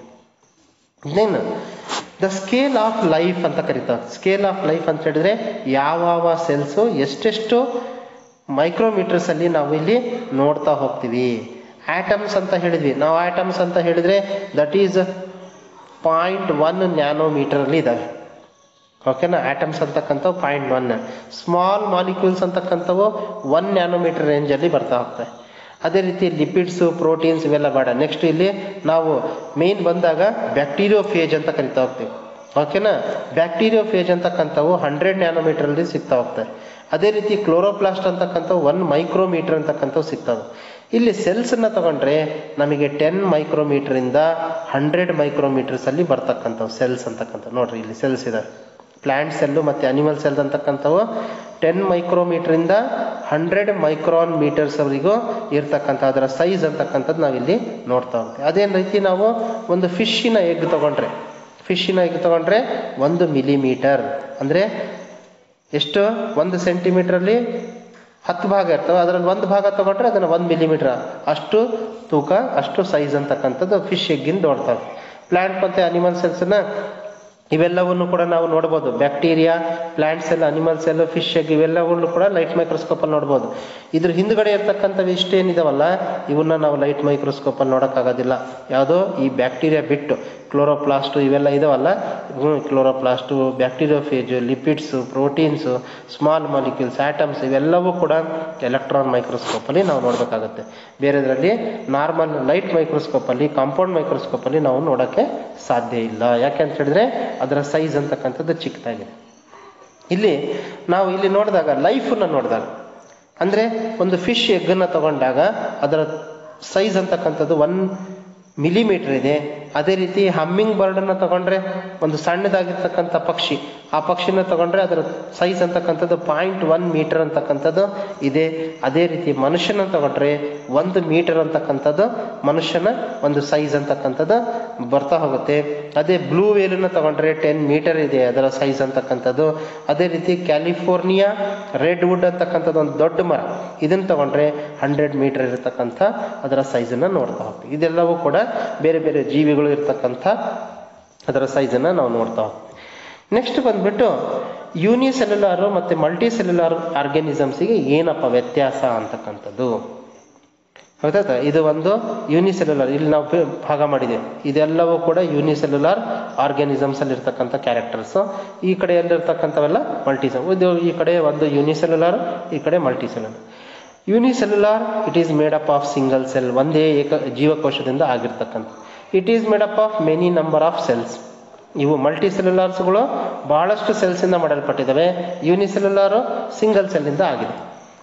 A: then the scale of life ಅಂತ ಕರಿತಾರೆ ಸ್ಕೇಲ್ ಆಫ್ ಲೈಫ್ ಅಂತ ಹೇಳಿದ್ರೆ ಯಾವ ಸೆಲ್ಸು ಎಷ್ಟೆಷ್ಟು ಮೈಕ್ರೋಮೀಟರ್ಸ್ ಅಲ್ಲಿ ನಾವು ಇಲ್ಲಿ ನೋಡ್ತಾ ಹೋಗ್ತೀವಿ ಆಟಮ್ಸ್ ಅಂತ ಹೇಳಿದ್ವಿ ನಾವು ಆಟಮ್ಸ್ ಅಂತ ಹೇಳಿದ್ರೆ that is point one nanometer ಅಲ್ಲಿ ಇದಾವೆ ಓಕೆನಾ ಆಟಮ್ಸ್ ಅಂತಕ್ಕಂಥವು ಪಾಯಿಂಟ್ ಒನ್ ಸ್ಮಾಲ್ ಮಾಲಿಕ್ಯೂಲ್ಸ್ ಅಂತಕ್ಕಂಥವು ಒನ್ ನ್ಯಾನೋಮೀಟರ್ ರೇಂಜಲ್ಲಿ ಬರ್ತಾ ಹೋಗ್ತವೆ ಅದೇ ರೀತಿ ಲಿಪಿಡ್ಸು ಪ್ರೋಟೀನ್ಸ್ ಇವೆಲ್ಲ ಬೇಡ ನೆಕ್ಸ್ಟ್ ಇಲ್ಲಿ ನಾವು ಮೇನ್ ಬಂದಾಗ ಬ್ಯಾಕ್ಟೀರಿಯೋ ಫೇಜ್ ಅಂತ ಕರಿತಾ ಹೋಗ್ತೀವಿ ಓಕೆನಾ ಬ್ಯಾಕ್ಟೀರಿಯೋ ಫೇಜ್ ಅಂತಕ್ಕಂಥವು ಹಂಡ್ರೆಡ್ ನ್ಯಾನೋಮೀಟರಲ್ಲಿ ಸಿಗ್ತಾ ಹೋಗ್ತವೆ ಅದೇ ರೀತಿ ಕ್ಲೋರೋಪ್ಲಾಸ್ಟ್ ಅಂತಕ್ಕಂಥವು ಒನ್ ಮೈಕ್ರೋಮೀಟರ್ ಅಂತಕ್ಕಂಥವು ಸಿಗ್ತವೆ ಇಲ್ಲಿ ಸೆಲ್ಸನ್ನ ತಗೊಂಡ್ರೆ ನಮಗೆ ಟೆನ್ ಮೈಕ್ರೋಮೀಟರ್ ಇಂದ ಹಂಡ್ರೆಡ್ ಮೈಕ್ರೋಮೀಟರ್ಸ್ ಅಲ್ಲಿ ಬರ್ತಕ್ಕಂಥವು ಸೆಲ್ಸ್ ಅಂತಕ್ಕಂಥ ನೋಡ್ರಿ ಇಲ್ಲಿ ಸೆಲ್ಸ್ ಇದಾವೆ ಪ್ಲಾಂಟ್ ಸೆಲ್ಲು ಮತ್ತು ಅನಿಮಲ್ ಸೆಲ್ ಅಂತಕ್ಕಂಥವು ಟೆನ್ ಮೈಕ್ರೋಮೀಟರ್ ಇಂದ ಹಂಡ್ರೆಡ್ ಮೈಕ್ರಾನ್ ಮೀಟರ್ಸ್ ವರೆಗೂ ಇರ್ತಕ್ಕಂಥ ಅದರ ಸೈಜ್ ಅಂತಕ್ಕಂಥದ್ದು ನಾವಿಲ್ಲಿ ನೋಡ್ತಾ ಹೋಗ್ತೀವಿ ಅದೇ ರೀತಿ ನಾವು ಒಂದು ಫಿಶ್ಶಿನ ಎಗ್ ತಗೊಂಡ್ರೆ ಫಿಶ್ಶಿನ ಎಗ್ ತಗೊಂಡ್ರೆ ಒಂದು ಮಿಲಿಮೀಟರ್ ಅಂದರೆ ಎಷ್ಟು ಒಂದು ಸೆಂಟಿಮೀಟ್ರಲ್ಲಿ ಹತ್ತು ಭಾಗ ಇರ್ತವೆ ಅದರಲ್ಲಿ ಒಂದು ಭಾಗ ತಗೊಂಡ್ರೆ ಅದನ್ನು ಒಂದು ಮಿಲಿಮೀಟರ್ ಅಷ್ಟು ತೂಕ ಅಷ್ಟು ಸೈಜ್ ಅಂತಕ್ಕಂಥದ್ದು ಫಿಶ್ ಎಗ್ಗಿಂದ ನೋಡ್ತಾರೆ ಪ್ಲಾಂಟ್ ಮತ್ತು ಅನಿಮಲ್ ಸೆಲ್ಸ್ನ ಇವೆಲ್ಲವನ್ನು ಕೂಡ ನಾವು ನೋಡ್ಬೋದು bacteria plant cell animal cell fish egg ಇವೆಲ್ಲವನ್ನು ಕೂಡ ಲೈಟ್ ಮೈಕ್ರೋಸ್ಕೋಪಲ್ಲಿ ನೋಡ್ಬೋದು ಇದ್ರ ಹಿಂದ್ಗಡೆ ಇರ್ತಕ್ಕಂಥವು ಇಷ್ಟೇನಿದಾವಲ್ಲ ಇವನ್ನ ನಾವು ಲೈಟ್ ಮೈಕ್ರೋಸ್ಕೋಪಲ್ಲಿ ನೋಡೋಕ್ಕಾಗೋದಿಲ್ಲ ಯಾವುದೋ ಈ ಬ್ಯಾಕ್ಟೀರಿಯಾ ಬಿಟ್ಟು ಕ್ಲೋರೋಪ್ಲಾಸ್ಟು ಇವೆಲ್ಲ ಇದಾವಲ್ಲ chloroplast bacteriophage lipids proteins small molecules atoms ಇವೆಲ್ಲವೂ ಕೂಡ ಎಲೆಕ್ಟ್ರಾನ್ ಮೈಕ್ರೋಸ್ಕೋಪಲ್ಲಿ ನಾವು ನೋಡಬೇಕಾಗುತ್ತೆ ಬೇರೆದರಲ್ಲಿ ನಾರ್ಮಲ್ ಲೈಟ್ ಮೈಕ್ರೋಸ್ಕೋಪಲ್ಲಿ ಕಾಂಪೌಂಡ್ ಮೈಕ್ರೋಸ್ಕೋಪಲ್ಲಿ ನಾವು ನೋಡೋಕ್ಕೆ ಸಾಧ್ಯ ಇಲ್ಲ ಯಾಕೆಂತ ಹೇಳಿದ್ರೆ ಅದರ ಸೈಜ್ ಅಂತಕ್ಕಂಥದ್ದು ಚಿಕ್ಕದಾಗಿದೆ ಇಲ್ಲಿ ನಾವು ಇಲ್ಲಿ ನೋಡಿದಾಗ ಲೈಫನ್ನ ನೋಡಿದಾಗ ಅಂದರೆ ಒಂದು ಫಿಶ್ ಎಗ್ಗನ್ನು ತಗೊಂಡಾಗ ಅದರ ಸೈಜ್ ಅಂತಕ್ಕಂಥದ್ದು ಒನ್ ಮಿಲಿಮೀಟರ್ ಇದೆ ಅದೇ ರೀತಿ ಹಮ್ಮಿಂಗ್ ಬರ್ಡನ್ನು ತಗೊಂಡ್ರೆ ಒಂದು ಸಣ್ಣದಾಗಿರ್ತಕ್ಕಂಥ ಪಕ್ಷಿ ಆ ಪಕ್ಷಿನ ತಗೊಂಡ್ರೆ ಅದರ ಸೈಜ್ ಅಂತಕ್ಕಂಥದ್ದು ಪಾಯಿಂಟ್ ಒನ್ ಮೀಟರ್ ಅಂತಕ್ಕಂಥದ್ದು ಇದೆ ಅದೇ ರೀತಿ ಮನುಷ್ಯನ ತಗೊಂಡ್ರೆ ಒಂದು ಮೀಟರ್ ಅಂತಕ್ಕಂಥದ್ದು ಮನುಷ್ಯನ ಒಂದು ಸೈಜ್ ಅಂತಕ್ಕಂಥದ್ದು ಬರ್ತಾ ಹೋಗುತ್ತೆ ಅದೇ ಬ್ಲೂ ವೇಲನ್ನ ತಗೊಂಡ್ರೆ ಟೆನ್ ಮೀಟರ್ ಇದೆ ಅದರ ಸೈಜ್ ಅಂತಕ್ಕಂಥದ್ದು ಅದೇ ರೀತಿ ಕ್ಯಾಲಿಫೋರ್ನಿಯಾ ರೆಡ್ ವುಡ್ ಅಂತಕ್ಕಂಥದ್ದು ಒಂದು ದೊಡ್ಡ ಮರ ಇದನ್ನು ತಗೊಂಡ್ರೆ ಹಂಡ್ರೆಡ್ ಮೀಟರ್ ಇರತಕ್ಕಂಥ ಅದರ ಸೈಜನ್ನು ನೋಡ್ತಾ ಹೋಗ್ತೀವಿ ಇದೆಲ್ಲವೂ ಕೂಡ ಬೇರೆ ಬೇರೆ ಜೀವಿಗಳು ಇರ್ತಕ್ಕಂಥ ಅದರ ಸೈಜನ್ನು ನಾವು ನೋಡ್ತಾ ಹೋಗ್ತೀವಿ ನೆಕ್ಸ್ಟ್ ಬಂದ್ಬಿಟ್ಟು ಯೂನಿಸೆಲ್ಯುಲಾರು ಮತ್ತು ಮಲ್ಟಿ ಸೆಲ್ಯುಲಾರ್ ಆರ್ಗ್ಯಾನಿಸಮ್ಸಿಗೆ ಏನಪ್ಪ ವ್ಯತ್ಯಾಸ ಅಂತಕ್ಕಂಥದ್ದು ಗೊತ್ತಾಯ್ತಾ ಇದು ಒಂದು ಯೂನಿಸೆಲ್ಯುಲಾರ್ ಇಲ್ಲಿ ನಾವು ಭಾಗ ಮಾಡಿದ್ದೇವೆ ಇದೆಲ್ಲವೂ ಕೂಡ ಯೂನಿಸೆಲ್ಯುಲಾರ್ ಆರ್ಗ್ಯಾನಿಸಮ್ಸ್ ಅಲ್ಲಿ ಇರ್ತಕ್ಕಂಥ ಕ್ಯಾರೆಕ್ಟರ್ಸ್ ಈ ಕಡೆ ಎಲ್ಲಿರ್ತಕ್ಕಂಥವೆಲ್ಲ ಮಲ್ಟಿಸಮ್ ಇದು ಈ ಕಡೆ ಒಂದು ಯೂನಿಸೆಲ್ಯುಲಾರ್ ಈ ಕಡೆ multicellular unicellular it is made up of single cell ಒಂದೇ ಏಕ ಜೀವಕೋಶದಿಂದ ಆಗಿರ್ತಕ್ಕಂಥ it is made up of many number of cells ಇವು ಮಲ್ಟಿ ಸೆಲ್ಯುಲಾರ್ಸ್ಗಳು ಬಹಳಷ್ಟು ಸೆಲ್ಸಿಂದ ಮಾಡಲ್ಪಟ್ಟಿದ್ದಾವೆ ಯೂನಿಸೆಲ್ಯುಲಾರು ಸಿಂಗಲ್ ಸೆಲ್ಲಿಂದ ಆಗಿದೆ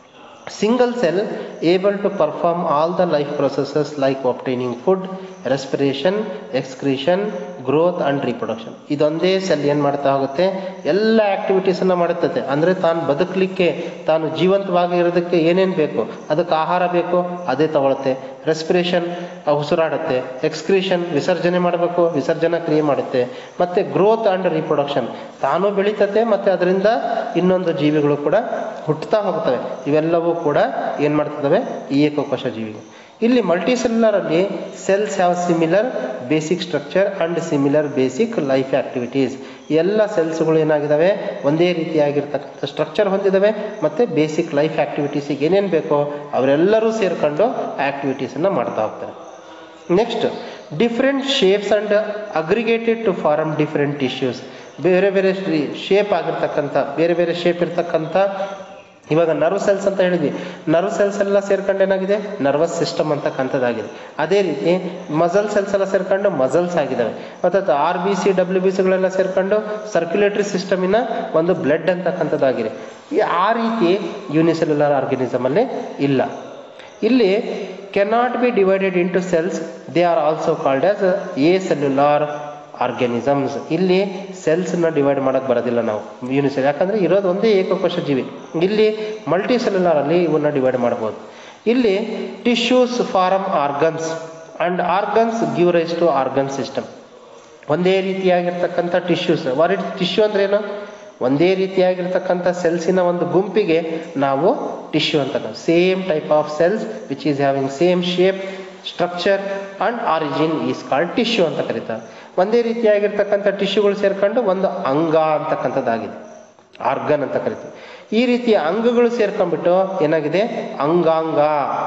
A: single cell able to perform all the life processes like obtaining food respiration excretion growth and reproduction ಇದೊಂದೇ ಸೆಲ್ ಏನು ಮಾಡ್ತಾ ಹೋಗುತ್ತೆ ಎಲ್ಲ ಆಕ್ಟಿವಿಟೀಸನ್ನು ಮಾಡುತ್ತದೆ ಅಂದರೆ ತಾನು ಬದುಕಲಿಕ್ಕೆ ತಾನು ಜೀವಂತವಾಗಿ ಇರೋದಕ್ಕೆ ಏನೇನು ಬೇಕು ಅದಕ್ಕೆ ಆಹಾರ ಬೇಕು ಅದೇ ತಗೊಳುತ್ತೆ ರೆಸ್ಪಿರೇಷನ್ ಉಸಿರಾಡುತ್ತೆ ಎಕ್ಸ್ಕ್ರೀಷನ್ ವಿಸರ್ಜನೆ ಮಾಡಬೇಕು ವಿಸರ್ಜನಾ ಕ್ರಿಯೆ ಮಾಡುತ್ತೆ ಮತ್ತು ಗ್ರೋತ್ ಆ್ಯಂಡ್ ರೀಪ್ರೊಡಕ್ಷನ್ ತಾನು ಬೆಳೀತತೆ ಮತ್ತು ಅದರಿಂದ ಇನ್ನೊಂದು ಜೀವಿಗಳು ಕೂಡ ಹುಟ್ಟುತ್ತಾ ಹೋಗ್ತವೆ ಇವೆಲ್ಲವೂ ಕೂಡ ಏನು ಮಾಡ್ತಿದ್ದಾವೆ ಈ ಏಕಕೋಶ ಜೀವಿಗಳು ಇಲ್ಲಿ ಮಲ್ಟಿಸೆಲ್ಯುಲರಲ್ಲಿ cells have similar basic structure and similar basic life activities ಎಲ್ಲ ಸೆಲ್ಸ್ಗಳು ಏನಾಗಿದ್ದಾವೆ ಒಂದೇ ರೀತಿಯಾಗಿರ್ತಕ್ಕಂಥ ಸ್ಟ್ರಕ್ಚರ್ ಹೊಂದಿದ್ದಾವೆ ಮತ್ತು ಬೇಸಿಕ್ ಲೈಫ್ ಆಕ್ಟಿವಿಟೀಸಿಗೆ ಏನೇನು ಬೇಕೋ ಅವರೆಲ್ಲರೂ ಸೇರ್ಕೊಂಡು ಆಕ್ಟಿವಿಟೀಸನ್ನು ಮಾಡ್ತಾ ಹೋಗ್ತಾರೆ next different shapes and aggregated to form different tissues ಬೇರೆ ಬೇರೆ ಶೇಪ್ ಆಗಿರ್ತಕ್ಕಂಥ ಬೇರೆ ಬೇರೆ ಶೇಪ್ ಇರ್ತಕ್ಕಂಥ ಇವಾಗ ನರ್ವ್ ಸೆಲ್ಸ್ ಅಂತ ಹೇಳಿದ್ವಿ ನರ್ವ್ ಸೆಲ್ಸ್ ಎಲ್ಲ ಸೇರ್ಕೊಂಡು ಏನಾಗಿದೆ ನರ್ವಸ್ ಸಿಸ್ಟಮ್ ಅಂತಕ್ಕಂಥದ್ದಾಗಿದೆ ಅದೇ ರೀತಿ ಮಸಲ್ ಸೆಲ್ಸ್ ಎಲ್ಲ ಸೇರ್ಕೊಂಡು ಮಸಲ್ಸ್ ಆಗಿದ್ದಾವೆ ಮತ್ತು R B C W B ಸಿಗಳೆಲ್ಲ ಸೇರ್ಕೊಂಡು ಸರ್ಕ್ಯುಲೇಟರಿ ಸಿಸ್ಟಮಿನ ಒಂದು ಬ್ಲಡ್ ಅಂತಕ್ಕಂಥದ್ದಾಗಿದೆ ಈ ಆ ರೀತಿ ಯೂನಿಸೆಲ್ಯುಲರ್ ಆರ್ಗನಿಸಮಲ್ಲಿ ಇಲ್ಲ ಇಲ್ಲಿ cannot be divided into cells they are also called as acellular organisms ಇಲ್ಲಿ ಸೆಲ್ಸ್ನ ಡಿವೈಡ್ ಮಾಡೋಕ್ಕೆ ಬರೋದಿಲ್ಲ ನಾವು ಯೂನಿಸೆಲ್ ಯಾಕಂದರೆ ಇರೋದು ಒಂದೇ ಏಕಕೋಶ ಜೀವಿ ಇಲ್ಲಿ ಮಲ್ಟಿ ಸೆಲ್ಯುಲಾರಲ್ಲಿ ಇವನ್ನ ಡಿವೈಡ್ ಮಾಡ್ಬೋದು ಇಲ್ಲಿ tissues form organs and organs give rise to organ system ಒಂದೇ ರೀತಿಯಾಗಿರ್ತಕ್ಕಂಥ ಟಿಶ್ಯೂಸ್ ವಾಟ್ ಇಟ್ ಟಿಶ್ಯೂ ಅಂದ್ರೆ ಏನು ಒಂದೇ ರೀತಿಯಾಗಿರ್ತಕ್ಕಂಥ ಸೆಲ್ಸಿನ ಒಂದು ಗುಂಪಿಗೆ ನಾವು ಟಿಶ್ಯೂ ಅಂತ same type of cells which is having same shape structure and origin is called tissue ಅಂತ ಕರೀತಾರೆ ಒಂದೇ ರೀತಿಯಾಗಿರ್ತಕ್ಕಂಥ ಟಿಶ್ಯೂಗಳು ಸೇರ್ಕೊಂಡು ಒಂದು ಅಂಗ ಅಂತಕ್ಕಂಥದ್ದಾಗಿದೆ ಆರ್ಗನ್ ಅಂತ ಕರಿತೀವಿ ಈ ರೀತಿಯ ಅಂಗಗಳು ಸೇರ್ಕೊಂಡ್ಬಿಟ್ಟು ಏನಾಗಿದೆ ಅಂಗಾಂಗ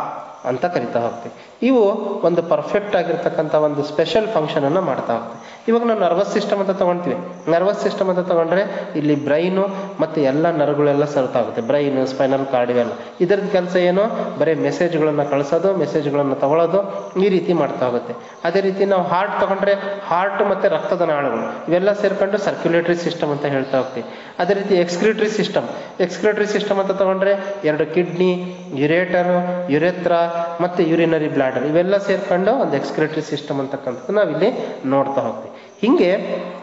A: ಅಂತ ಕರಿತಾ ಹೋಗ್ತೀವಿ ಇವು ಒಂದು ಪರ್ಫೆಕ್ಟ್ ಆಗಿರ್ತಕ್ಕಂಥ ಒಂದು ಸ್ಪೆಷಲ್ ಫಂಕ್ಷನ್ ಅನ್ನು ಮಾಡ್ತಾ ಹೋಗ್ತೀವಿ ಇವಾಗ ನಾವು ನರ್ವಸ್ ಸಿಸ್ಟಮ್ ಅಂತ ತಗೊಳ್ತೀವಿ ನರ್ವಸ್ ಸಿಸ್ಟಮ್ ಅಂತ ತಗೊಂಡ್ರೆ ಇಲ್ಲಿ ಬ್ರೈನು ಮತ್ತು ಎಲ್ಲ ನರಗಳೆಲ್ಲ ಸರ್ತಾ ಆಗುತ್ತೆ ಬ್ರೈನು ಸ್ಪೈನಲ್ ಕಾರ್ಡ್ ಇವೆಲ್ಲ ಇದರದ್ದು ಕೆಲಸ ಏನು ಬರೀ ಮೆಸೇಜ್ಗಳನ್ನು ಕಳಿಸೋದು ಮೆಸೇಜ್ಗಳನ್ನು ತಗೊಳ್ಳೋದು ಈ ರೀತಿ ಮಾಡ್ತಾ ಹೋಗುತ್ತೆ ಅದೇ ರೀತಿ ನಾವು ಹಾರ್ಟ್ ತಗೊಂಡ್ರೆ ಹಾರ್ಟ್ ಮತ್ತು ರಕ್ತದ ನಾಳಗಳು ಇವೆಲ್ಲ ಸೇರ್ಕೊಂಡು ಸರ್ಕ್ಯುಲೇಟರಿ ಸಿಸ್ಟಮ್ ಅಂತ ಹೇಳ್ತಾ ಹೋಗ್ತೀವಿ ಅದೇ ರೀತಿ ಎಕ್ಸ್ಕ್ರಿಟರಿ ಸಿಸ್ಟಮ್ ಎಕ್ಸ್ಕ್ರಿಟರಿ ಸಿಸ್ಟಮ್ ಅಂತ ತಗೊಂಡ್ರೆ ಎರಡು ಕಿಡ್ನಿ ಯುರೇಟರ್ ಯುರೆತ್ರ ಮತ್ತು ಯೂರಿನರಿ ಬ್ಲಾಡರ್ ಇವೆಲ್ಲ ಸೇರ್ಕೊಂಡು ಒಂದು ಎಕ್ಸ್ಕ್ರಿಟರಿ ಸಿಸ್ಟಮ್ ಅಂತಕ್ಕಂಥದ್ದು ನಾವಿಲ್ಲಿ ನೋಡ್ತಾ ಹೋಗ್ತೀವಿ ಹೀಗೆ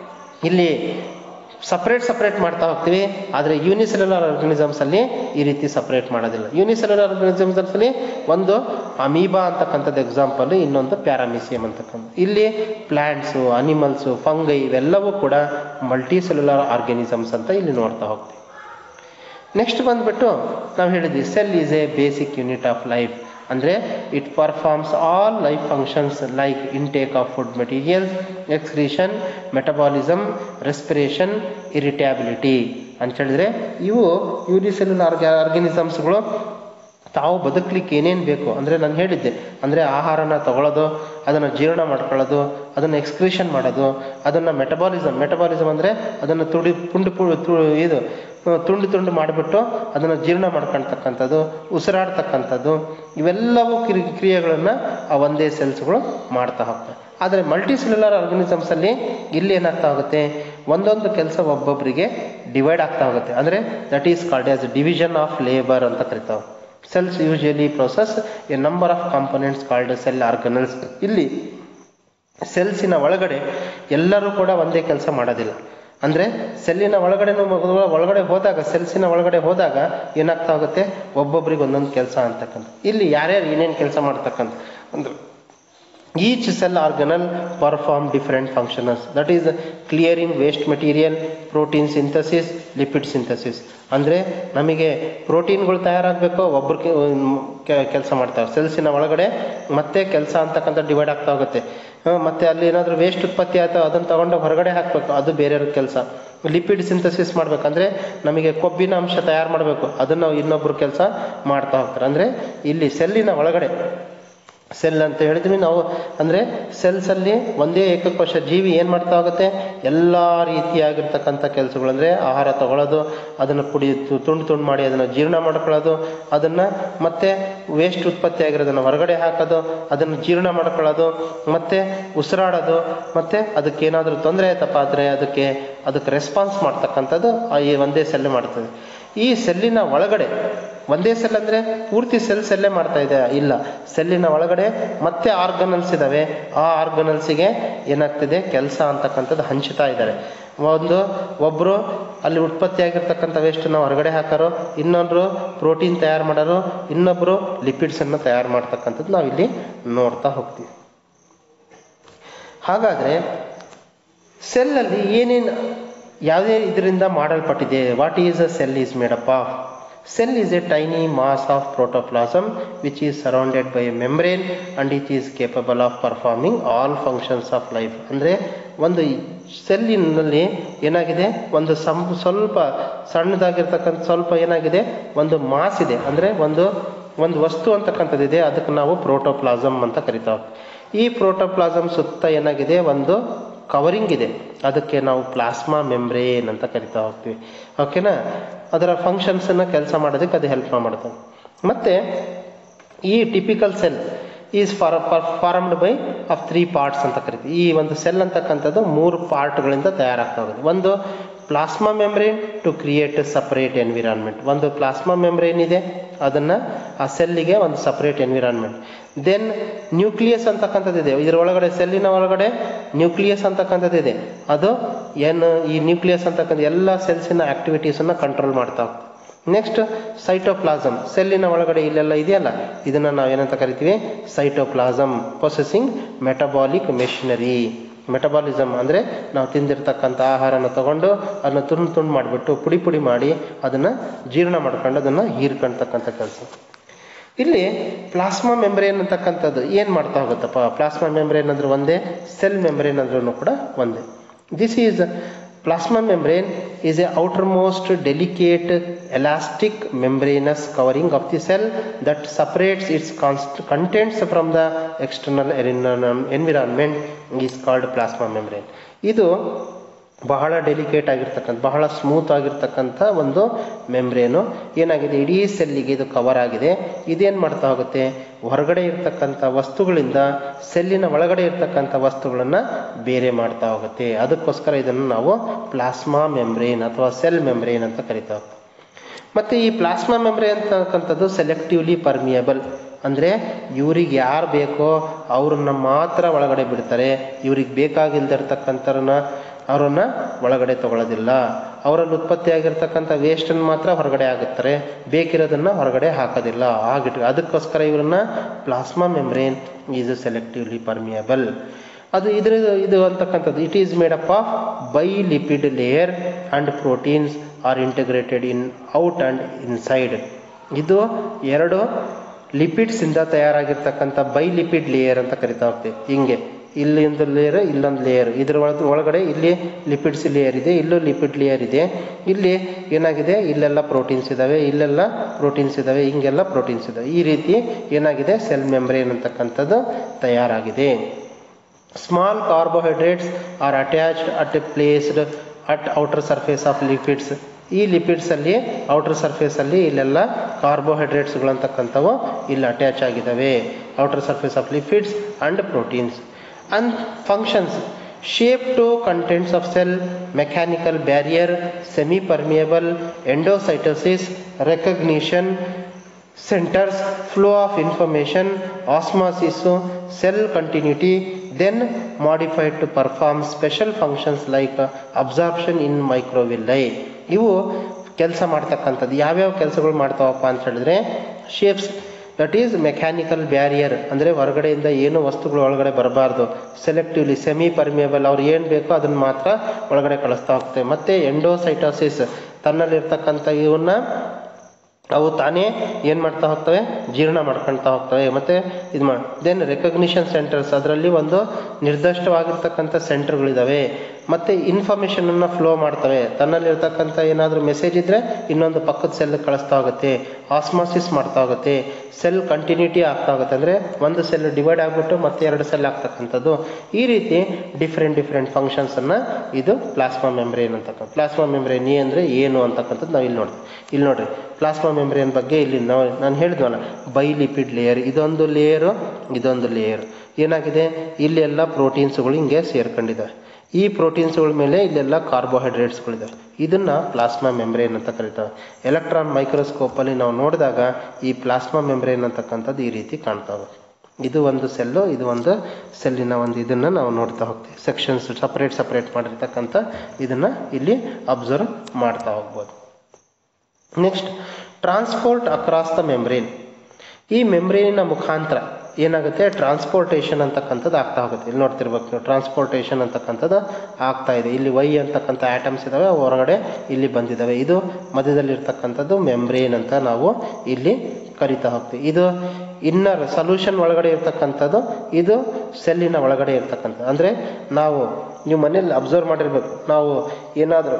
A: ಇಲ್ಲಿ ಸಪ್ರೇಟ್ ಸಪ್ರೇಟ್ ಮಾಡ್ತಾ ಹೋಗ್ತೀವಿ ಆದರೆ ಯೂನಿಸೆಲ್ಯುಲರ್ ಆರ್ಗನಿಸಮ್ಸ್ ಅಲ್ಲಿ ಈ ರೀತಿ ಸಪ್ರೇಟ್ ಮಾಡೋದಿಲ್ಲ ಯೂನಿಸೆಲ್ಯುಲರ್ ಆರ್ಗನಿಸಮ್ಸ್ ಅಲ್ಲಿ ಒಂದು ಅಮೀಬಾ ಅಂತಕ್ಕಂಥದ್ದು ಎಕ್ಸಾಂಪಲ್ ಇನ್ನೊಂದು ಪ್ಯಾರಾಮಿಸಿಯಂ ಅಂತಕ್ಕಂಥ ಇಲ್ಲಿ ಪ್ಲಾಂಟ್ಸು ಅನಿಮಲ್ಸು ಫಂಗೈ ಇವೆಲ್ಲವೂ ಕೂಡ ಮಲ್ಟಿ ಸೆಲ್ಯುಲರ್ ಆರ್ಗನಿಸಮ್ಸ್ ಅಂತ ಇಲ್ಲಿ ನೋಡ್ತಾ ಹೋಗ್ತೀವಿ ನೆಕ್ಸ್ಟ್ ಬಂದ್ಬಿಟ್ಟು ನಾವು ಹೇಳಿದ್ವಿ cell is a basic unit of life ಅಂದರೆ it performs all life functions like intake of food materials excretion metabolism respiration irritability ಅಂತ ಹೇಳಿದ್ರೆ ಇವು ಯೂನಿಸೆಲ್ಯುಲರ್ ಆರ್ಗ ಆರ್ಗನಿಸಮ್ಸ್ಗಳು ತಾವು ಬದುಕಲಿಕ್ಕೆ ಏನೇನು ಬೇಕು ಅಂದರೆ ನಾನು ಹೇಳಿದ್ದೆ ಅಂದರೆ ಆಹಾರನ ತಗೊಳ್ಳೋದು ಅದನ್ನು ಜೀರ್ಣ ಮಾಡ್ಕೊಳ್ಳೋದು ಅದನ್ನು ಎಕ್ಸ್ಕ್ರೀಷನ್ ಮಾಡೋದು ಅದನ್ನು ಮೆಟಬಾಲಿಸಮ್ ಮೆಟಬಾಲಿಸಮ್ ಅಂದರೆ ಅದನ್ನು ತುಡಿ ಪುಂಡು ಪು ತು- ಇದು ತುಂಡು ತುಂಡು ಮಾಡಿಬಿಟ್ಟು ಅದನ್ನು ಜೀರ್ಣ ಮಾಡ್ಕೊಳ್ತಕ್ಕಂಥದ್ದು ಉಸಿರಾಡ್ತಕ್ಕಂಥದ್ದು ಇವೆಲ್ಲವೂ ಕ್ರಿ ಕ್ರಿಯೆಗಳನ್ನು ಆ ಒಂದೇ ಸೆಲ್ಸ್ಗಳು ಮಾಡ್ತಾ ಹೋಗ್ತವೆ ಆದರೆ ಮಲ್ಟಿ ಸೆಲ್ಯುಲರ್ ಆರ್ಗನಿಸಮ್ಸಲ್ಲಿ ಇಲ್ಲಿ ಏನಾಗ್ತಾ ಹೋಗುತ್ತೆ ಒಂದೊಂದು ಕೆಲಸ ಒಬ್ಬೊಬ್ಬರಿಗೆ ಡಿವೈಡ್ ಆಗ್ತಾ ಹೋಗುತ್ತೆ ಅಂದರೆ that is called as division of labour ಅಂತ ಕರಿತಾವೆ cells usually process a number of components called cell organelles ಇಲ್ಲಿ ಸೆಲ್ಸಿನ ಒಳಗಡೆ ಎಲ್ಲರೂ ಕೂಡ ಒಂದೇ ಕೆಲಸ ಮಾಡೋದಿಲ್ಲ ಅಂದರೆ ಸೆಲ್ಲಿನ ಒಳಗಡೆ ಒಳಗಡೆ ಹೋದಾಗ ಸೆಲ್ಸಿನ ಒಳಗಡೆ ಹೋದಾಗ ಏನಾಗ್ತಾ ಹೋಗುತ್ತೆ ಒಬ್ಬೊಬ್ರಿಗೆ ಒಂದೊಂದು ಕೆಲಸ ಅಂತಕ್ಕಂಥ ಇಲ್ಲಿ ಯಾರ್ಯಾರು ಏನೇನು ಕೆಲಸ ಮಾಡ್ತಕ್ಕಂಥ ಅಂದ್ರೆ each cell organelle perform different functions that is clearing waste material protein synthesis lipid synthesis ಅಂದರೆ ನಮಗೆ ಪ್ರೋಟೀನ್ಗಳು ತಯಾರಾಗಬೇಕು ಒಬ್ಬರು ಕೆಲಸ ಮಾಡ್ತಾರೆ ಸೆಲ್ಸಿನ ಒಳಗಡೆ ಮತ್ತೆ ಕೆಲಸ ಅಂತಕ್ಕಂಥ ಡಿವೈಡ್ ಆಗ್ತಾ ಹೋಗುತ್ತೆ ಆ, ಮತ್ತೆ ಅಲ್ಲಿ ಏನಾದರೂ ವೇಸ್ಟ್ ಉತ್ಪತ್ತಿ ಆಯ್ತು ಅದನ್ನು ತಗೊಂಡು ಹೊರಗಡೆ ಹಾಕಬೇಕು ಅದು ಬೇರೆಯವ್ರ ಕೆಲಸ ಲಿಪಿಡ್ ಸಿಂಥಸಿಸ್ ಮಾಡ್ಬೇಕಂದ್ರೆ ನಮಗೆ ಕೊಬ್ಬಿನ ಅಂಶ ತಯಾರು ಮಾಡಬೇಕು ಅದನ್ನು ಇನ್ನೊಬ್ರು ಕೆಲಸ ಮಾಡ್ತಾ ಹೋಗ್ತಾರೆ ಅಂದರೆ ಇಲ್ಲಿ ಸೆಲ್ಲಿನ ಒಳಗಡೆ ಸೆಲ್ ಅಂತ ಹೇಳಿದ್ವಿ ನಾವು ಅಂದರೆ ಸೆಲ್ಸಲ್ಲಿ ಒಂದೇ ಏಕಕೋಶ ಜೀವಿ ಏನು ಮಾಡ್ತಾ ಹೋಗುತ್ತೆ ಎಲ್ಲ ರೀತಿಯಾಗಿರ್ತಕ್ಕಂಥ ಕೆಲಸಗಳು ಅಂದರೆ ಆಹಾರ ತಗೊಳ್ಳೋದು ಅದನ್ನು ಪುಡಿ ತು- ತುಂಡು ತುಂಡು ಮಾಡಿ ಅದನ್ನು ಜೀರ್ಣ ಮಾಡ್ಕೊಳ್ಳೋದು ಅದನ್ನು ಮತ್ತೆ ವೇಸ್ಟ್ ಉತ್ಪತ್ತಿ ಆಗಿರೋದನ್ನು ಹೊರಗಡೆ ಹಾಕೋದು ಅದನ್ನು ಜೀರ್ಣ ಮಾಡ್ಕೊಳ್ಳೋದು ಮತ್ತೆ ಉಸಿರಾಡೋದು ಮತ್ತೆ ಅದಕ್ಕೆ ಏನಾದರೂ ತೊಂದರೆ ಆಯ್ತಪ್ಪ ಆದರೆ ಅದಕ್ಕೆ ಅದಕ್ಕೆ ರೆಸ್ಪಾನ್ಸ್ ಮಾಡ್ತಕ್ಕಂಥದ್ದು ಆ ಈ ಒಂದೇ ಸೆಲ್ ಮಾಡ್ತದೆ ಈ ಸೆಲ್ಲಿನ ಒಳಗಡೆ ಒಂದೇ ಸೆಲ್ ಅಂದರೆ ಪೂರ್ತಿ ಸೆಲ್ ಸೆಲ್ಲೇ ಮಾಡ್ತಾ ಇದೆ ಇಲ್ಲ ಸೆಲ್ಲಿನ ಒಳಗಡೆ ಮತ್ತೆ ಆರ್ಗನಲ್ಸ್ ಇದ್ದಾವೆ ಆ ಆರ್ಗನಲ್ಸಿಗೆ ಏನಾಗ್ತಿದೆ ಕೆಲಸ ಅಂತಕ್ಕಂಥದ್ದು ಹಂಚುತ್ತಾ ಇದ್ದಾರೆ ಒಂದು ಒಬ್ಬರು ಅಲ್ಲಿ ಉತ್ಪತ್ತಿಯಾಗಿರ್ತಕ್ಕಂಥ ವೇಸ್ಟನ್ನು ಹೊರಗಡೆ ಹಾಕೋರು ಇನ್ನೊಬ್ರು ಪ್ರೋಟೀನ್ ತಯಾರು ಮಾಡೋರು ಇನ್ನೊಬ್ಬರು ಲಿಪಿಡ್ಸನ್ನು ತಯಾರು ಮಾಡ್ತಕ್ಕಂಥದ್ದು ನಾವು ಇಲ್ಲಿ ನೋಡ್ತಾ ಹೋಗ್ತೀವಿ ಹಾಗಾದರೆ ಸೆಲ್ಲಲ್ಲಿ ಏನೇನು ಯಾವುದೇ ಇದರಿಂದ ಮಾಡಲ್ಪಟ್ಟಿದೆ what is a cell is made up of cell is a tiny mass of protoplasm which is surrounded by a membrane and it is capable of performing all functions of life ಅಂದರೆ ಒಂದು ಸೆಲ್ಲಿನಲ್ಲಿ ಏನಾಗಿದೆ ಒಂದು ಸಂ ಸ್ವಲ್ಪ ಸಣ್ಣದಾಗಿರ್ತಕ್ಕಂಥ ಸ್ವಲ್ಪ ಏನಾಗಿದೆ ಒಂದು ಮಾಸ್ ಇದೆ ಅಂದರೆ ಒಂದು ಒಂದು ವಸ್ತು ಅಂತಕ್ಕಂಥದ್ದಿದೆ ಅದಕ್ಕೆ ನಾವು ಪ್ರೋಟೋಪ್ಲಾಸಮ್ ಅಂತ ಕರಿತಾವೆ ಈ ಪ್ರೋಟೋಪ್ಲಾಸಮ್ ಸುತ್ತ ಏನಾಗಿದೆ ಒಂದು ಕವರಿಂಗ್ ಇದೆ ಅದಕ್ಕೆ ನಾವು ಪ್ಲಾಸ್ಮಾ ಮೆಮ್ಬ್ರೇನ್ ಅಂತ ಕರಿತಾ ಹೋಗ್ತೀವಿ ಓಕೆನಾ ಅದರ ಫಂಕ್ಷನ್ಸನ್ನು ಕೆಲಸ ಮಾಡೋದಕ್ಕೆ ಅದು ಹೆಲ್ಪ್ ಮಾಡುತ್ತೆ ಮತ್ತು ಈ typical cell is for formed by of three parts ಅಂತ ಕರಿತೀವಿ ಈ ಒಂದು ಸೆಲ್ ಅಂತಕ್ಕಂಥದ್ದು ಮೂರು ಪಾರ್ಟ್ಗಳಿಂದ ತಯಾರಾಗ್ತಾ ಹೋಗುತ್ತೆ ಒಂದು plasma membrane to create separate environment ಒಂದು ಪ್ಲಾಸ್ಮಾ ಮೆಮ್ಬ್ರೇನ್ ಇದೆ ಅದನ್ನು ಆ ಸೆಲ್ಲಿಗೆ ಒಂದು ಸಪರೇಟ್ ಎನ್ವಿರಾನ್ಮೆಂಟ್ ದೆನ್ ನ್ಯೂಕ್ಲಿಯಸ್ ಅಂತಕ್ಕಂಥದ್ದು ಇದೆ ಇದರ ಒಳಗಡೆ ಸೆಲ್ಲಿನ ಒಳಗಡೆ ನ್ಯೂಕ್ಲಿಯಸ್ ಅಂತಕ್ಕಂಥದ್ದು ಇದೆ ಅದು ಏನು ಈ ನ್ಯೂಕ್ಲಿಯಸ್ ಅಂತಕ್ಕಂಥ ಎಲ್ಲ ಸೆಲ್ಸಿನ ಆಕ್ಟಿವಿಟೀಸನ್ನು ಕಂಟ್ರೋಲ್ ಮಾಡ್ತಾ ಹೋಗ್ತದೆ ನೆಕ್ಸ್ಟ್ ಸೈಟೋಪ್ಲಾಸಮ್ ಸೆಲ್ಲಿನ ಒಳಗಡೆ ಇಲ್ಲೆಲ್ಲ ಇದೆಯಲ್ಲ ಇದನ್ನು ನಾವೇನಂತ ಕರಿತೀವಿ cytoplasm processing metabolic machinery metabolism ಅಂದರೆ ನಾವು ತಿಂದಿರ್ತಕ್ಕಂಥ ಆಹಾರನ ತಗೊಂಡು ಅದನ್ನು ತುಂಡು ತುಂಡು ಮಾಡಿಬಿಟ್ಟು ಪುಡಿ ಪುಡಿ ಮಾಡಿ ಅದನ್ನು ಜೀರ್ಣ ಮಾಡ್ಕೊಂಡು ಅದನ್ನು ಹೀರ್ಕೊಳ್ತಕ್ಕಂಥ ಕೆಲಸ ಇಲ್ಲಿ ಪ್ಲಾಸ್ಮಾ ಮೆಂಬ್ರೇನ್ ಅಂತಕ್ಕಂಥದ್ದು ಏನು ಮಾಡ್ತಾ ಹೋಗುತ್ತಪ್ಪ ಪ್ಲಾಸ್ಮಾ ಮೆಂಬ್ರೇನ್ ಅಂದ್ರೆ ಒಂದೇ ಸೆಲ್ ಮೆಂಬ್ರೇನ್ ಅಂದ್ರೂ ಕೂಡ ಒಂದೇ this is plasma membrane is a outermost delicate elastic membranous covering of the cell that separates its const- contents from the external environ- environment is called plasma membrane ಇದು ಬಹಳ delicate ಆಗಿರ್ತಕ್ಕಂಥ ಬಹಳ smooth ಆಗಿರ್ತಕ್ಕಂಥ ಒಂದು ಮೆಮ್ಬ್ರೇನು ಏನಾಗಿದೆ ಇಡೀ ಸೆಲ್ಲಿಗೆ ಇದು ಕವರ್ ಆಗಿದೆ ಇದೇನು ಮಾಡ್ತಾ ಹೋಗುತ್ತೆ ಹೊರಗಡೆ ಇರ್ತಕ್ಕಂಥ ವಸ್ತುಗಳಿಂದ ಸೆಲ್ಲಿನ ಒಳಗಡೆ ಇರ್ತಕ್ಕಂಥ ವಸ್ತುಗಳನ್ನು ಬೇರೆ ಮಾಡ್ತಾ ಹೋಗುತ್ತೆ ಅದಕ್ಕೋಸ್ಕರ ಇದನ್ನು ನಾವು ಪ್ಲಾಸ್ಮಾ ಮೆಮ್ಬ್ರೇನ್ ಅಥವಾ ಸೆಲ್ ಮೆಮ್ಬ್ರೇನ್ ಅಂತ ಕರಿತಾ ಹೋಗ್ತೀವಿ ಮತ್ತು ಈ ಪ್ಲಾಸ್ಮಾ ಮೆಮ್ಬ್ರೇನ್ ಅಂತಕ್ಕಂಥದ್ದು ಸೆಲೆಕ್ಟಿವ್ಲಿ ಪರ್ಮಿಯಬಲ್ ಅಂದರೆ ಇವ್ರಿಗೆ ಯಾರು ಬೇಕೋ ಅವ್ರನ್ನ ಮಾತ್ರ ಒಳಗಡೆ ಬಿಡ್ತಾರೆ ಇವ್ರಿಗೆ ಬೇಕಾಗಿಲ್ದಿರ್ತಕ್ಕಂಥವ್ರನ್ನ ಅವರನ್ನು ಒಳಗಡೆ ತಗೊಳ್ಳೋದಿಲ್ಲ ಅವರಲ್ಲಿ ಉತ್ಪತ್ತಿಯಾಗಿರ್ತಕ್ಕಂಥ ವೇಸ್ಟನ್ನು ಮಾತ್ರ ಹೊರಗಡೆ ಆಗುತ್ತಾರೆ ಬೇಕಿರೋದನ್ನು ಹೊರಗಡೆ ಹಾಕೋದಿಲ್ಲ ಆಗಿಟ್ಟು ಅದಕ್ಕೋಸ್ಕರ ಇವ್ರನ್ನ plasma membrane is selectively permeable ಅದು ಇದ್ರ ಇದು ಅಂತಕ್ಕಂಥದ್ದು it is made up of by lipid layer and proteins are integrated in out and inside ಇದು ಎರಡು ಲಿಪಿಡ್ಸ್ ಇಂದ ತಯಾರಾಗಿರ್ತಕ್ಕಂಥ ಬೈ ಲಿಪಿಡ್ ಲೇಯರ್ ಅಂತ ಕರಿತಾ ಹೋಗ್ತೀವಿ ಹಿಂಗೆ ಇಲ್ಲಿ ಒಂದು ಲೇಯರ್ ಇಲ್ಲೊಂದು ಲೇಯರ್ ಇದ್ರ ಒಳಗೆ ಒಳಗಡೆ ಇಲ್ಲಿ ಲಿಪಿಡ್ಸ್ ಲೇಯರ್ ಇದೆ ಇಲ್ಲೂ ಲಿಪಿಡ್ ಲೇಯರ್ ಇದೆ ಇಲ್ಲಿ ಏನಾಗಿದೆ ಇಲ್ಲೆಲ್ಲ ಪ್ರೋಟೀನ್ಸ್ ಇದಾವೆ ಇಲ್ಲೆಲ್ಲ ಪ್ರೋಟೀನ್ಸ್ ಇದಾವೆ ಹಿಂಗೆಲ್ಲ ಪ್ರೋಟೀನ್ಸ್ ಇದಾವೆ ಈ ರೀತಿ ಏನಾಗಿದೆ ಸೆಲ್ ಮೆಂಬ್ರೇನ್ ಅಂತಕ್ಕಂಥದ್ದು ತಯಾರಾಗಿದೆ small carbohydrates are attached at placed at outer surface of lipids ಈ ಲಿಪಿಡ್ಸ್ ಅಲ್ಲಿ ಔಟರ್ ಸರ್ಫೇಸ್ ಅಲ್ಲಿ ಇಲ್ಲೆಲ್ಲ ಕಾರ್ಬೋಹೈಡ್ರೇಟ್ಸ್ಗಳು ಅಂತಕ್ಕಂಥವು ಇಲ್ಲಿ ಅಟ್ಯಾಚ್ ಆಗಿದ್ದಾವೆ outer surface of lipids and proteins and functions shape to contents of cell mechanical barrier semi permeable endocytosis recognition centers flow of information osmosis cell continuity then modified to perform special functions like uh, absorption in microvilli ಇವು ಕೆಲಸ ಮಾಡ್ತಕ್ಕಂಥದ್ದು ಯಾವ್ಯಾವ ಕೆಲಸಗಳು ಮಾಡ್ತಾವಪ್ಪ ಅಂತ ಹೇಳಿದ್ರೆ shapes that is mechanical barrier ಅಂದರೆ ಹೊರಗಡೆಯಿಂದ ಏನು ವಸ್ತುಗಳು ಒಳಗಡೆ ಬರಬಾರ್ದು ಸೆಲೆಕ್ಟಿವ್ಲಿ ಸೆಮಿ ಪರ್ಮಿಯಬಲ್ ಅವ್ರು ಏನು ಬೇಕೋ ಅದನ್ನು ಮಾತ್ರ ಒಳಗಡೆ ಕಳಿಸ್ತಾ ಹೋಗ್ತವೆ ಮತ್ತು ಎಂಡೋಸೈಟೋಸಿಸ್ ತನ್ನಲ್ಲಿರ್ತಕ್ಕಂಥ ಇವನ್ನ ಅವು ತಾನೇ ಏನು ಮಾಡ್ತಾ ಹೋಗ್ತವೆ ಜೀರ್ಣ ಮಾಡ್ಕೊಳ್ತಾ ಹೋಗ್ತವೆ ಮತ್ತು ಇದು ಮಾಡಿ ದೆನ್ ರೆಕಗ್ನಿಷನ್ ಸೆಂಟರ್ಸ್ ಅದರಲ್ಲಿ ಒಂದು ನಿರ್ದಿಷ್ಟವಾಗಿರ್ತಕ್ಕಂಥ ಸೆಂಟರ್ಗಳಿದ್ದಾವೆ ಮತ್ತೆ ಇನ್ಫಾರ್ಮೇಷನ್ ಅನ್ನ ಫ್ಲೋ ಮಾಡ್ತವೆ ತನ್ನಲ್ಲಿರ್ತಕ್ಕಂಥ ಏನಾದರೂ ಮೆಸೇಜ್ ಇದ್ರೆ ಇನ್ನೊಂದು ಪಕ್ಕದ ಸೆಲ್ ಕಳಿಸ್ತಾ ಹೋಗುತ್ತೆ ಆಸ್ಮಾಸಿಸ್ ಮಾಡ್ತಾ ಹೋಗುತ್ತೆ ಸೆಲ್ ಕಂಟಿನ್ಯೂಟಿ ಆಗ್ತಾ ಹೋಗುತ್ತೆ ಅಂದ್ರೆ ಒಂದು ಸೆಲ್ ಡಿವೈಡ್ ಆಗ್ಬಿಟ್ಟು ಮತ್ತೆ ಎರಡು ಸೆಲ್ ಆಗ್ತಕ್ಕಂಥದ್ದು ಈ ರೀತಿ ಡಿಫ್ರೆಂಟ್ ಡಿಫ್ರೆಂಟ್ ಫಂಕ್ಷನ್ಸ್ ಅನ್ನ ಇದು ಪ್ಲಾಸ್ಮಾ ಮೆಂಬ್ರೇನ್ ಅಂತಕ್ಕಂಥ ಪ್ಲಾಸ್ಮಾ ಮೆಂಬ್ರೇನ್ ಈ ಅಂದ್ರೆ ಏನು ಅಂತಕ್ಕಂಥದ್ದು ನಾವು ಇಲ್ಲಿ ನೋಡ್ತೀವಿ ಇಲ್ಲಿ ನೋಡ್ರಿ ಪ್ಲಾಸ್ಮಾ ಮೆಂಬ್ರೇನ್ ಬಗ್ಗೆ ಇಲ್ಲಿ ನಾವು ನಾನು ಹೇಳಿದ್ವಲ್ಲ ಬೈಲಿಪಿಡ್ ಲೇಯರ್ ಇದೊಂದು ಲೇಯರು ಇದೊಂದು ಲೇಯರ್ ಏನಾಗಿದೆ ಇಲ್ಲಿ ಎಲ್ಲ ಪ್ರೋಟೀನ್ಸ್ಗಳು ಹಿಂಗೆ ಸೇರ್ಕೊಂಡಿದ್ದಾವೆ ಈ ಪ್ರೋಟೀನ್ಸ್ಗಳ ಮೇಲೆ ಇಲ್ಲೆಲ್ಲ ಕಾರ್ಬೋಹೈಡ್ರೇಟ್ಸ್ಗಳಿದ್ದಾವೆ ಇದನ್ನ ಪ್ಲಾಸ್ಮಾ ಮೆಂಬ್ರೇನ್ ಅಂತ ಕರೀತಾರೆ ಎಲೆಕ್ಟ್ರಾನ್ ಮೈಕ್ರೋಸ್ಕೋಪಲ್ಲಿ ನಾವು ನೋಡಿದಾಗ ಈ ಪ್ಲಾಸ್ಮಾ ಮೆಂಬ್ರೇನ್ ಅಂತಕ್ಕಂಥದ್ದು ಈ ರೀತಿ ಕಾಣ್ತಾ ಹೋಗುತ್ತೆ ಇದು ಒಂದು ಸೆಲ್ಲು ಇದು ಒಂದು ಸೆಲ್ಲಿನ ಒಂದು ಇದನ್ನ ನಾವು ನೋಡ್ತಾ ಹೋಗ್ತೀವಿ ಸೆಕ್ಷನ್ಸ್ ಸಪರೇಟ್ ಸಪರೇಟ್ ಮಾಡಿರ್ತಕ್ಕಂಥ ಇದನ್ನ ಇಲ್ಲಿ ಅಬ್ಸರ್ವ್ ಮಾಡ್ತಾ ಹೋಗ್ಬೋದು next transport across the membrane ಈ ಮೆಂಬ್ರೇನಿನ ಮುಖಾಂತರ ಏನಾಗುತ್ತೆ ಟ್ರಾನ್ಸ್ಪೋರ್ಟೇಷನ್ ಅಂತಕ್ಕಂಥದ್ದು ಆಗ್ತಾ ಹೋಗುತ್ತೆ ಇಲ್ಲಿ ನೋಡ್ತಿರ್ಬೇಕು ನೀವು ಟ್ರಾನ್ಸ್ಪೋರ್ಟೇಷನ್ ಅಂತಕ್ಕಂಥದ್ದು ಆಗ್ತಾ ಇದೆ ಇಲ್ಲಿ ವೈ ಅಂತಕ್ಕಂಥ ಆಟಮ್ಸ್ ಇದಾವೆ ಹೊರಗಡೆ ಇಲ್ಲಿ ಬಂದಿದ್ದಾವೆ ಇದು ಮಧ್ಯದಲ್ಲಿರ್ತಕ್ಕಂಥದ್ದು ಮೆಂಬ್ರೇನ್ ಅಂತ ನಾವು ಇಲ್ಲಿ ಕರಿತಾ ಹೋಗ್ತೀವಿ ಇದು ಇನ್ನರ್ ಸೊಲ್ಯೂಷನ್ ಒಳಗಡೆ ಇರ್ತಕ್ಕಂಥದ್ದು ಇದು ಸೆಲ್ಲಿನ ಒಳಗಡೆ ಇರ್ತಕ್ಕಂಥದ್ದು ಅಂದರೆ ನಾವು ನೀವು ಮನೇಲಿ ಅಬ್ಸರ್ವ್ ಮಾಡಿರ್ಬೇಕು ನಾವು ಏನಾದರೂ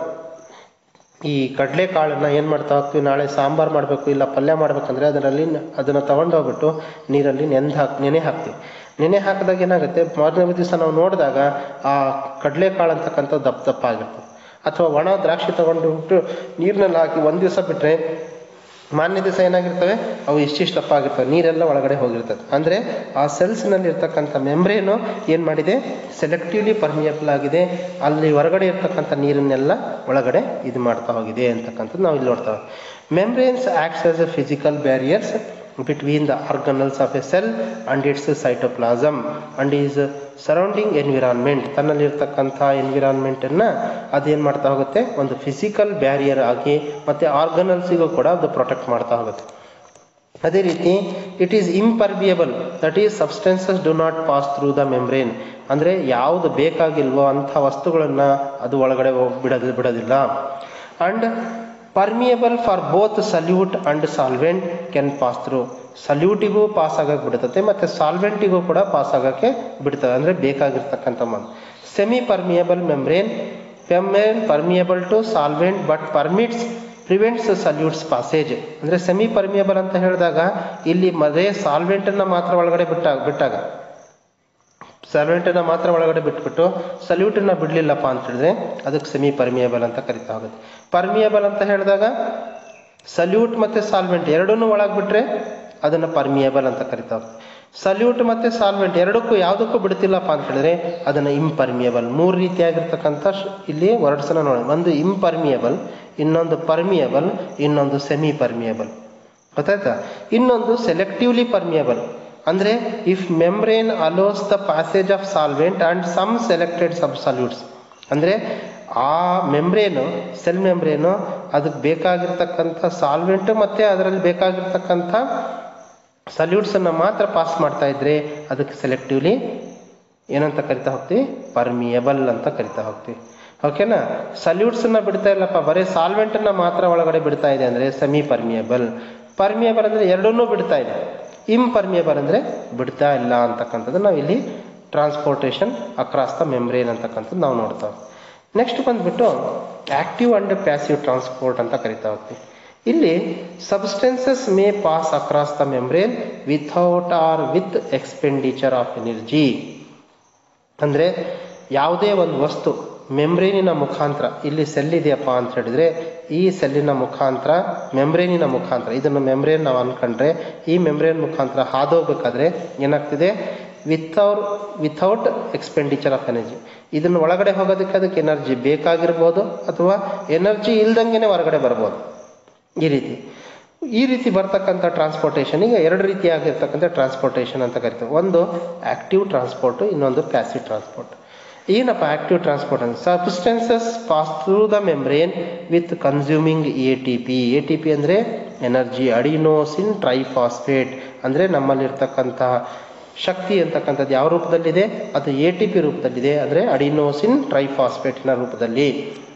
A: ಈ ಕಡಲೆಕಾಳನ್ನ ಏನು ಮಾಡ್ತಾ ಹೋಗ್ತೀವಿ ನಾಳೆ ಸಾಂಬಾರು ಮಾಡಬೇಕು ಇಲ್ಲ ಪಲ್ಯ ಮಾಡ್ಬೇಕಂದ್ರೆ ಅದರಲ್ಲಿ ಅದನ್ನು ತಗೊಂಡೋಗ್ಬಿಟ್ಟು ನೀರಲ್ಲಿ ನೆಂದು ಹಾಕಿ ನೆನೆ ಹಾಕ್ತೀವಿ ನೆನೆ ಹಾಕಿದಾಗ ಏನಾಗುತ್ತೆ ಮಾರನೇ ದಿವಸ ನಾವು ನೋಡಿದಾಗ ಆ ಕಡಲೆಕಾಳು ಅಂತಕ್ಕಂಥ ದಪ್ಪ ದಪ್ಪ ಆಗಿರ್ತದೆ ಅಥವಾ ಒಣ ದ್ರಾಕ್ಷಿ ತಗೊಂಡು ನೀರಿನಲ್ಲಿ ಹಾಕಿ ಒಂದು ದಿವಸ ಬಿಟ್ಟರೆ ಮಾನ್ಯ ದಿವಸ ಏನಾಗಿರ್ತವೆ ಅವು ಇಷ್ಟಿಷ್ಟು ದಪ್ಪ ಆಗಿರ್ತವೆ ನೀರೆಲ್ಲ ಒಳಗಡೆ ಹೋಗಿರ್ತದೆ ಅಂದರೆ ಆ ಸೆಲ್ಸ್ನಲ್ಲಿ ಇರ್ತಕ್ಕಂಥ ಮೆಂಬ್ರೇನು ಏನು ಮಾಡಿದೆ ಸೆಲೆಕ್ಟಿವ್ಲಿ ಪರ್ಮಿಯಬಲ್ ಆಗಿದೆ ಅಲ್ಲಿ ಹೊರಗಡೆ ಇರ್ತಕ್ಕಂಥ ನೀರನ್ನೆಲ್ಲ ಒಳಗಡೆ ಇದು ಮಾಡ್ತಾ ಹೋಗಿದೆ ಅಂತಕ್ಕಂಥದ್ದು ನಾವು ಇಲ್ಲಿ ನೋಡ್ತಾ membranes acts as a physical barriers between the organelles of a cell and its cytoplasm and is surrounding environment ತನ್ನಲ್ಲಿರ್ತಕ್ಕಂಥ ಎನ್ವಿರಾನ್ಮೆಂಟ್ ಅನ್ನ ಅದೇನ್ ಮಾಡ್ತಾ ಹೋಗುತ್ತೆ ಒಂದು ಫಿಸಿಕಲ್ ಬ್ಯಾರಿಯರ್ ಆಗಿ ಮತ್ತೆ ಆರ್ಗನಲ್ಸಿಗೂ ಕೂಡ ಅದು ಪ್ರೊಟೆಕ್ಟ್ ಮಾಡ್ತಾ ಹೋಗುತ್ತೆ ಅದೇ ರೀತಿ it is impermeable that is substances do not pass through the membrane ಅಂದ್ರೆ ಯಾವುದು ಬೇಕಾಗಿಲ್ವೋ ಅಂಥ ವಸ್ತುಗಳನ್ನ ಅದು ಒಳಗಡೆ ಹೋಗ್ ಬಿಡೋದು ಬಿಡೋದಿಲ್ಲ and permeable for both solute and solvent can pass through ಸಲ್ಯೂಟಿಗೂ ಪಾಸ್ ಆಗಕ್ಕೆ ಬಿಡ್ತದೆ ಮತ್ತೆ ಸಾಲ್ವೆಂಟಿಗೂ ಕೂಡ ಪಾಸ್ ಆಗಕ್ಕೆ ಬಿಡ್ತದೆ ಅಂದ್ರೆ ಬೇಕಾಗಿರ್ತಕ್ಕಂಥ ಒಂದು semi permeable membrane membrane permeable to solvent but permits prevents solutes passage ಅಂದ್ರೆ ಸೆಮಿ ಪರ್ಮಿಯಬಲ್ ಅಂತ ಹೇಳಿದಾಗ ಇಲ್ಲಿ ಮದೇ ಸಾಲ್ವೆಂಟ್ ಅನ್ನ ಮಾತ್ರ ಒಳಗಡೆ ಬಿಟ್ಟಾಗ ಬಿಟ್ಟಾಗ ಸಾಲ್ವೆಂಟನ್ನ ಮಾತ್ರ ಒಳಗಡೆ ಬಿಟ್ಬಿಟ್ಟು ಸಲ್ಯೂಟನ್ನ ಬಿಡ್ಲಿಲ್ಲಪ್ಪ ಅಂತ ಹೇಳಿದ್ರೆ ಅದಕ್ಕೆ ಸೆಮಿ ಪರ್ಮಿಯಬಲ್ ಅಂತ ಕರಿತಾ ಹೋಗುತ್ತೆ ಪರ್ಮಿಯಬಲ್ ಅಂತ ಹೇಳಿದಾಗ ಸಲ್ಯೂಟ್ ಮತ್ತೆ ಸಾಲ್ವೆಂಟ್ ಎರಡನ್ನೂ ಒಳಗೆ ಬಿಟ್ರೆ ಅದನ್ನ ಪರ್ಮಿಯಬಲ್ ಅಂತ ಕರಿತಾ ಹೋಗುತ್ತೆ ಸಲ್ಯೂಟ್ ಮತ್ತೆ ಸಾಲ್ವೆಂಟ್ ಎರಡಕ್ಕೂ ಯಾವುದಕ್ಕೂ ಬಿಡ್ತಿಲ್ಲಪ್ಪ ಅಂತ ಹೇಳಿದ್ರೆ ಅದನ್ನ ಇಂಪರ್ಮಿಯಬಲ್ ಮೂರು ರೀತಿಯಾಗಿರ್ತಕ್ಕಂಥ ಇಲ್ಲಿ ವರ್ಡ್ಸನ್ನ ನೋಡಿ ಒಂದು ಇಂಪರ್ಮಿಯಬಲ್ ಇನ್ನೊಂದು ಪರ್ಮಿಯಬಲ್ ಇನ್ನೊಂದು ಸೆಮಿ ಪರ್ಮಿಯಬಲ್ ಗೊತ್ತಾಯ್ತಾ ಇನ್ನೊಂದು ಸೆಲೆಕ್ಟಿವ್ಲಿ ಪರ್ಮಿಯಬಲ್ ಅಂದ್ರೆ if membrane allows the passage of solvent and some selected sub solutes ಅಂದ್ರೆ ಆ ಮೆಂಬ್ರೇನು ಸೆಲ್ ಮೆಂಬ್ರೇನು ಅದಕ್ಕೆ ಬೇಕಾಗಿರ್ತಕ್ಕಂಥ ಸಾಲ್ವೆಂಟ್ ಮತ್ತೆ ಅದರಲ್ಲಿ ಬೇಕಾಗಿರ್ತಕ್ಕಂಥ ಸಲ್ಯೂಟ್ಸ್ ಅನ್ನ ಮಾತ್ರ ಪಾಸ್ ಮಾಡ್ತಾ ಇದ್ರೆ ಅದಕ್ಕೆ ಸೆಲೆಕ್ಟಿವ್ಲಿ ಏನಂತ ಕರಿತಾ ಹೋಗ್ತೀವಿ ಪರ್ಮಿಯಬಲ್ ಅಂತ ಕರಿತಾ ಹೋಗ್ತೀವಿ ಓಕೆನಾ ಸಲ್ಯೂಟ್ಸ್ ಅನ್ನ ಬಿಡ್ತಾ ಇಲ್ಲಪ್ಪ ಬರೀ ಸಾಲ್ವೆಂಟ್ ಅನ್ನ ಮಾತ್ರ ಒಳಗಡೆ ಬಿಡ್ತಾ ಇದೆ ಅಂದ್ರೆ ಸೆಮಿ ಪರ್ಮಿಯಬಲ್ ಪರ್ಮಿಯಬಲ್ ಅಂದ್ರೆ ಎರಡನ್ನೂ ಬಿಡ್ತಾ ಇದೆ ಇಂಪರ್ಮಿಯಬಲ್ ಅಂದ್ರೆ ಬಿಡ್ತಾ ಇಲ್ಲ ಅಂತಕ್ಕಂಥದ್ದು ನಾವು ಇಲ್ಲಿ ಟ್ರಾನ್ಸ್ಪೋರ್ಟೇಷನ್ ಅಕ್ರಾಸ್ ದ ಮೆಂಬ್ರೇನ್ ಅಂತಕ್ಕಂಥದ್ದು ನಾವು ನೋಡ್ತಾ ನೆಕ್ಸ್ಟ್ ಬಂದ್ಬಿಟ್ಟು ಆಕ್ಟಿವ್ ಅಂಡ್ ಪ್ಯಾಸಿವ್ ಟ್ರಾನ್ಸ್ಪೋರ್ಟ್ ಅಂತ ಕರಿತಾ ಹೋಗ್ತೀವಿ ಇಲ್ಲಿ substances may pass across the membrane without or with expenditure of energy ಅಂದ್ರೆ ಯಾವುದೇ ಒಂದು ವಸ್ತು ಮೆಂಬ್ರೇನಿನ ಮುಖಾಂತರ ಇಲ್ಲಿ ಸೆಲ್ ಇದೆಯಪ್ಪ ಅಂತ ಹೇಳಿದ್ರೆ ಈ ಸೆಲ್ಲಿನ ಮುಖಾಂತರ ಮೆಂಬ್ರೇನಿನ ಮುಖಾಂತರ ಇದನ್ನು ಮೆಂಬ್ರೇನ್ ನಾವು ಅನ್ಕೊಂಡ್ರೆ ಈ ಮೆಂಬ್ರೇನ್ ಮುಖಾಂತರ ಹಾದೋಗ್ಬೇಕಾದ್ರೆ ಏನಾಗ್ತಿದೆ without without expenditure of energy ಇದನ್ನು ಒಳಗಡೆ ಹೋಗೋದಕ್ಕೆ ಅದಕ್ಕೆ ಎನರ್ಜಿ ಬೇಕಾಗಿರ್ಬೋದು ಅಥವಾ ಎನರ್ಜಿ ಇಲ್ದಂಗೆನೆ ಹೊರಗಡೆ ಬರ್ಬೋದು ಈ ರೀತಿ ಈ ರೀತಿ ಬರ್ತಕ್ಕಂಥ ಟ್ರಾನ್ಸ್ಪೋರ್ಟೇಷನ್ ಈಗ ಎರಡು ರೀತಿಯಾಗಿರ್ತಕ್ಕಂಥ ಟ್ರಾನ್ಸ್ಪೋರ್ಟೇಷನ್ ಅಂತ ಕರಿತೀವಿ ಒಂದು ಆಕ್ಟಿವ್ ಟ್ರಾನ್ಸ್ಪೋರ್ಟ್ ಇನ್ನೊಂದು ಪ್ಯಾಸಿವ್ ಟ್ರಾನ್ಸ್ಪೋರ್ಟ್ ಏನಪ್ಪ ಆಕ್ಟಿವ್ ಟ್ರಾನ್ಸ್ಪೋರ್ಟ್ ಅಂದ್ರೆ substances pass through the membrane with consuming A T P A T P ಅಂದರೆ ಎನರ್ಜಿ ಅಡಿನೋಸಿನ್ ಟ್ರೈಫಾಸ್ಫೇಟ್ ಅಂದರೆ ನಮ್ಮಲ್ಲಿರ್ತಕ್ಕಂತಹ ಶಕ್ತಿ ಅಂತಕ್ಕಂಥದ್ದು ಯಾವ ರೂಪದಲ್ಲಿದೆ ಅದು ಎ ಟಿ ಪಿ ರೂಪದಲ್ಲಿದೆ ಅಂದರೆ ಅಡಿನೋಸಿನ್ ಟ್ರೈಫಾಸ್ಫೇಟಿನ ರೂಪದಲ್ಲಿ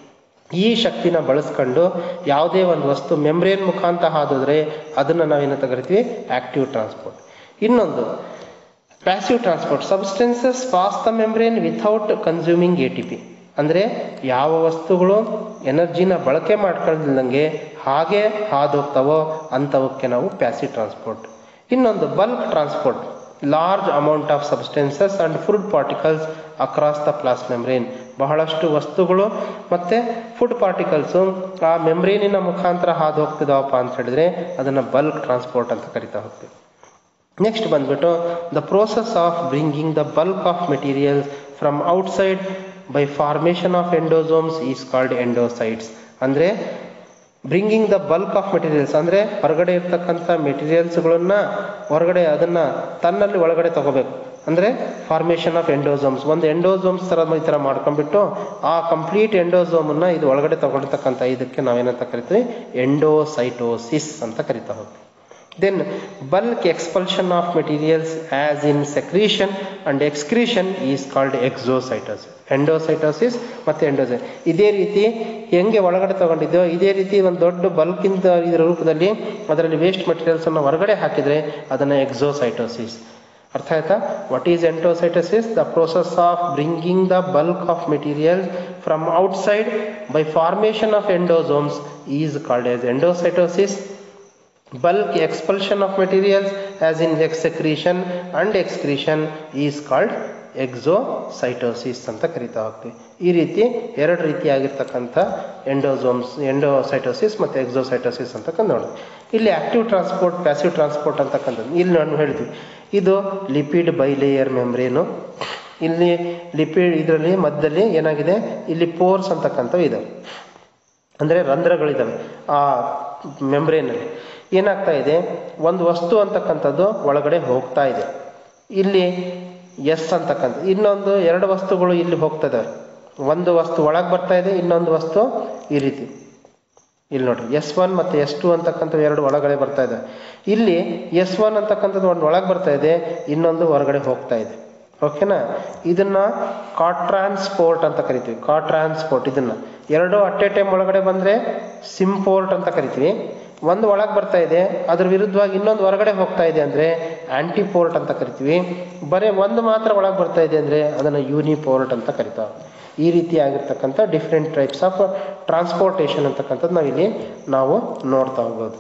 A: ಈ ಶಕ್ತಿನ ಬಳಸ್ಕೊಂಡು ಯಾವುದೇ ಒಂದು ವಸ್ತು ಮೆಂಬ್ರೇನ್ ಮುಖಾಂತರ ಹಾದಿದ್ರೆ ಅದನ್ನು ನಾವೇನಂತ ಕರಿತೀವಿ ಆಕ್ಟಿವ್ ಟ್ರಾನ್ಸ್ಪೋರ್ಟ್ ಇನ್ನೊಂದು passive transport substances pass the membrane without consuming A T P ಅಂದರೆ ಯಾವ ವಸ್ತುಗಳು ಎನರ್ಜಿನ ಬಳಕೆ ಮಾಡ್ಕೊಳ್ಳಿಲ್ದಂಗೆ ಹಾಗೆ ಹಾದೋಗ್ತಾವೋ ಅಂಥವಕ್ಕೆ ನಾವು ಪ್ಯಾಸಿವ್ ಟ್ರಾನ್ಸ್ಪೋರ್ಟ್ ಇನ್ನೊಂದು bulk transport large amount of substances and food particles across the plasma membrane ಬಹಳಷ್ಟು ವಸ್ತುಗಳು ಮತ್ತು ಫುಡ್ ಪಾರ್ಟಿಕಲ್ಸು ಆ ಮೆಮ್ರೇನಿನ ಮುಖಾಂತರ ಹಾದು ಹೋಗ್ತಿದಾವಪ್ಪ ಅಂತ ಹೇಳಿದ್ರೆ ಅದನ್ನು ಬಲ್ಕ್ ಟ್ರಾನ್ಸ್ಪೋರ್ಟ್ ಅಂತ ಕರಿತಾ ಹೋಗ್ತೀವಿ ನೆಕ್ಸ್ಟ್ ಬಂದ್ಬಿಟ್ಟು the process of bringing the bulk of materials from outside by formation of endosomes is called endocytes ಅಂದರೆ bringing the bulk of materials ಅಂದರೆ ಹೊರಗಡೆ ಇರ್ತಕ್ಕಂಥ ಮೆಟೀರಿಯಲ್ಸ್ಗಳನ್ನ ಹೊರಗಡೆ ಅದನ್ನು ತನ್ನಲ್ಲಿ ಒಳಗಡೆ ತಗೋಬೇಕು ಅಂದರೆ ಫಾರ್ಮೇಷನ್ ಆಫ್ ಎಂಡೋಸೋಮ್ಸ್ ಒಂದು ಎಂಡೋಸೋಮ್ಸ್ ಥರ ಈ ಥರ ಮಾಡ್ಕೊಂಡ್ಬಿಟ್ಟು ಆ ಕಂಪ್ಲೀಟ್ ಎಂಡೋಸೋಮನ್ನು ಇದು ಒಳಗಡೆ ತಗೊಳ್ತಕ್ಕಂಥ ಇದಕ್ಕೆ ನಾವೇನಂತ ಕರಿತೀವಿ ಎಂಡೋಸೈಟೋಸಿಸ್ ಅಂತ ಕರಿತಾ ಹೋಗ್ತೀವಿ then bulk expulsion of materials as in secretion and excretion is called exocytosis ಎಂಡೋಸೈಟೋಸಿಸ್ ಮತ್ತು ಎಂಡೋಸೈ ಇದೇ ರೀತಿ ಹೆಂಗೆ ಒಳಗಡೆ ತಗೊಂಡಿದ್ದೋ ಇದೇ ರೀತಿ ಒಂದು ದೊಡ್ಡ ಬಲ್ಕಿಂದ ಇದರ ರೂಪದಲ್ಲಿ ಅದರಲ್ಲಿ ವೇಸ್ಟ್ ಮೆಟೀರಿಯಲ್ಸನ್ನು ಹೊರಗಡೆ ಹಾಕಿದರೆ ಅದನ್ನು ಎಕ್ಸೋಸೈಟೋಸಿಸ್ ಅರ್ಥ ಆಯ್ತಾ what is endocytosis the process of bringing the bulk of materials from outside by formation of endosomes is called as endocytosis bulk expulsion of materials as in secretion and excretion is called exocytosis ಅಂತ ಕರಿತಾ ಹೋಗ್ತೀವಿ ಈ ರೀತಿ ಎರಡು ರೀತಿಯಾಗಿರ್ತಕ್ಕಂಥ ಎಂಡೋಸೋಮ್ಸ್ ಎಂಡೋಸೈಟೋಸಿಸ್ ಮತ್ತು ಎಕ್ಸೋಸೈಟೋಸಿಸ್ ಅಂತಕ್ಕಂಥ ನೋಡಿ ಇಲ್ಲಿ ಆಕ್ಟಿವ್ ಟ್ರಾನ್ಸ್ಪೋರ್ಟ್ ಪ್ಯಾಸಿವ್ ಟ್ರಾನ್ಸ್ಪೋರ್ಟ್ ಅಂತಕ್ಕಂಥದ್ದು ಇಲ್ಲಿ ನಾನು ಹೇಳಿದ್ವಿ ಇದು ಲಿಪಿಡ್ ಬೈಲೇಯರ್ ಮೆಮ್ರೇನು ಇಲ್ಲಿ ಲಿಪಿಡ್ ಇದರಲ್ಲಿ ಮಧ್ಯದಲ್ಲಿ ಏನಾಗಿದೆ ಇಲ್ಲಿ ಪೋರ್ಸ್ ಅಂತಕ್ಕಂಥವು ಇದಾವೆ ಅಂದರೆ ರಂಧ್ರಗಳಿದ್ದಾವೆ ಆ ಮೆಮ್ರೇನಲ್ಲಿ ಏನಾಗ್ತಾ ಇದೆ ಒಂದು ವಸ್ತು ಅಂತಕ್ಕಂಥದ್ದು ಒಳಗಡೆ ಹೋಗ್ತಾ ಇದೆ ಇಲ್ಲಿ ಎಸ್ ಅಂತಕ್ಕಂಥ ಇನ್ನೊಂದು ಎರಡು ವಸ್ತುಗಳು ಇಲ್ಲಿ ಹೋಗ್ತದೆ ಒಂದು ವಸ್ತು ಒಳಗೆ ಬರ್ತಾ ಇದೆ ಇನ್ನೊಂದು ವಸ್ತು ಈ ರೀತಿ ಇಲ್ಲಿ ನೋಡಿ ಎಸ್ ಒನ್ ಮತ್ತು ಎಸ್ ಟು ಅಂತಕ್ಕಂಥ ಎರಡು ಒಳಗಡೆ ಬರ್ತಾ ಇದೆ ಇಲ್ಲಿ ಎಸ್ ಒನ್ ಅಂತಕ್ಕಂಥದ್ದು ಒಂದು ಒಳಗೆ ಬರ್ತಾ ಇದೆ ಇನ್ನೊಂದು ಹೊರಗಡೆ ಹೋಗ್ತಾ ಇದೆ ಓಕೆನಾ ಇದನ್ನ ಕಾಟ್ರಾನ್ಸ್ಪೋರ್ಟ್ ಅಂತ ಕರಿತೀವಿ ಕಾಟ್ರಾನ್ಸ್ಪೋರ್ಟ್ ಇದನ್ನ ಎರಡು ಅಟ್ ಎ ಟೈಮ್ ಒಳಗಡೆ ಬಂದ್ರೆ ಸಿಂಪೋರ್ಟ್ ಅಂತ ಕರಿತೀವಿ ಒಂದು ಒಳಗೆ ಬರ್ತಾ ಇದೆ ಅದ್ರ ವಿರುದ್ಧವಾಗಿ ಇನ್ನೊಂದು ಹೊರಗಡೆ ಹೋಗ್ತಾ ಇದೆ ಅಂದ್ರೆ ಆಂಟಿಪೋರ್ಟ್ ಅಂತ ಕರಿತೀವಿ ಬರೀ ಒಂದು ಮಾತ್ರ ಒಳಗೆ ಬರ್ತಾ ಇದೆ ಅಂದ್ರೆ ಅದನ್ನು ಯೂನಿಪೋರ್ಟ್ ಅಂತ ಕರಿತಾವೆ ಈ ರೀತಿ ಆಗಿರ್ತಕ್ಕಂಥ ಡಿಫ್ರೆಂಟ್ ಟೈಪ್ಸ್ ಆಫ್ ಟ್ರಾನ್ಸ್ಪೋರ್ಟೇಷನ್ ಅಂತಕ್ಕಂಥದ್ದು ನಾವಿಲ್ಲಿ ನಾವು ನೋಡ್ತಾ ಹೋಗ್ಬೋದು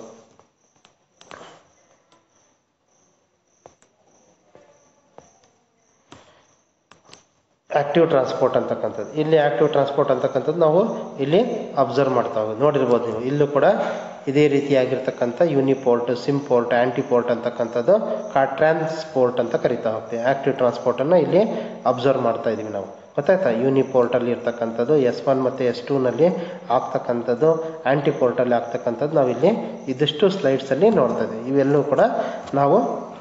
A: ಆಕ್ಟಿವ್ ಟ್ರಾನ್ಸ್ಪೋರ್ಟ್ ಅಂತಕ್ಕಂಥದ್ದು ಇಲ್ಲಿ ಆಕ್ಟಿವ್ ಟ್ರಾನ್ಸ್ಪೋರ್ಟ್ ಅಂತಕ್ಕಂಥದ್ದು ನಾವು ಇಲ್ಲಿ ಅಬ್ಸರ್ವ್ ಮಾಡ್ತಾ ಹೋಗೋದು ನೋಡಿರ್ಬೋದು ನೀವು ಇಲ್ಲೂ ಕೂಡ ಇದೇ ರೀತಿಯಾಗಿರ್ತಕ್ಕಂಥ ಯೂನಿಪೋರ್ಟ್ ಸಿಂಪೋರ್ಟ್ ಆಂಟಿಪೋರ್ಟ್ ಅಂತಕ್ಕಂಥದ್ದು ಟ್ರಾನ್ಸ್ಪೋರ್ಟ್ ಅಂತ ಕರಿತಾ ಹೋಗ್ತೀವಿ ಆಕ್ಟಿವ್ ಟ್ರಾನ್ಸ್ಪೋರ್ಟನ್ನು ಇಲ್ಲಿ ಅಬ್ಸರ್ವ್ ಮಾಡ್ತಾ ಇದೀವಿ ನಾವು ಗೊತ್ತಾಯ್ತಾ ಯೂನಿಪೋರ್ಟಲ್ಲಿ ಇರ್ತಕ್ಕಂಥದ್ದು ಎಸ್ ಒನ್ ಮತ್ತು ಎಸ್ ಟೂನಲ್ಲಿ ಆಗ್ತಕ್ಕಂಥದ್ದು ಆಂಟಿಪೋರ್ಟಲ್ಲಿ ಆಗ್ತಕ್ಕಂಥದ್ದು ನಾವಿಲ್ಲಿ ಇದಿಷ್ಟು ಸ್ಲೈಡ್ಸಲ್ಲಿ ನೋಡ್ತಾ ಇದ್ದೀವಿ ಇವೆಲ್ಲವೂ ಕೂಡ ನಾವು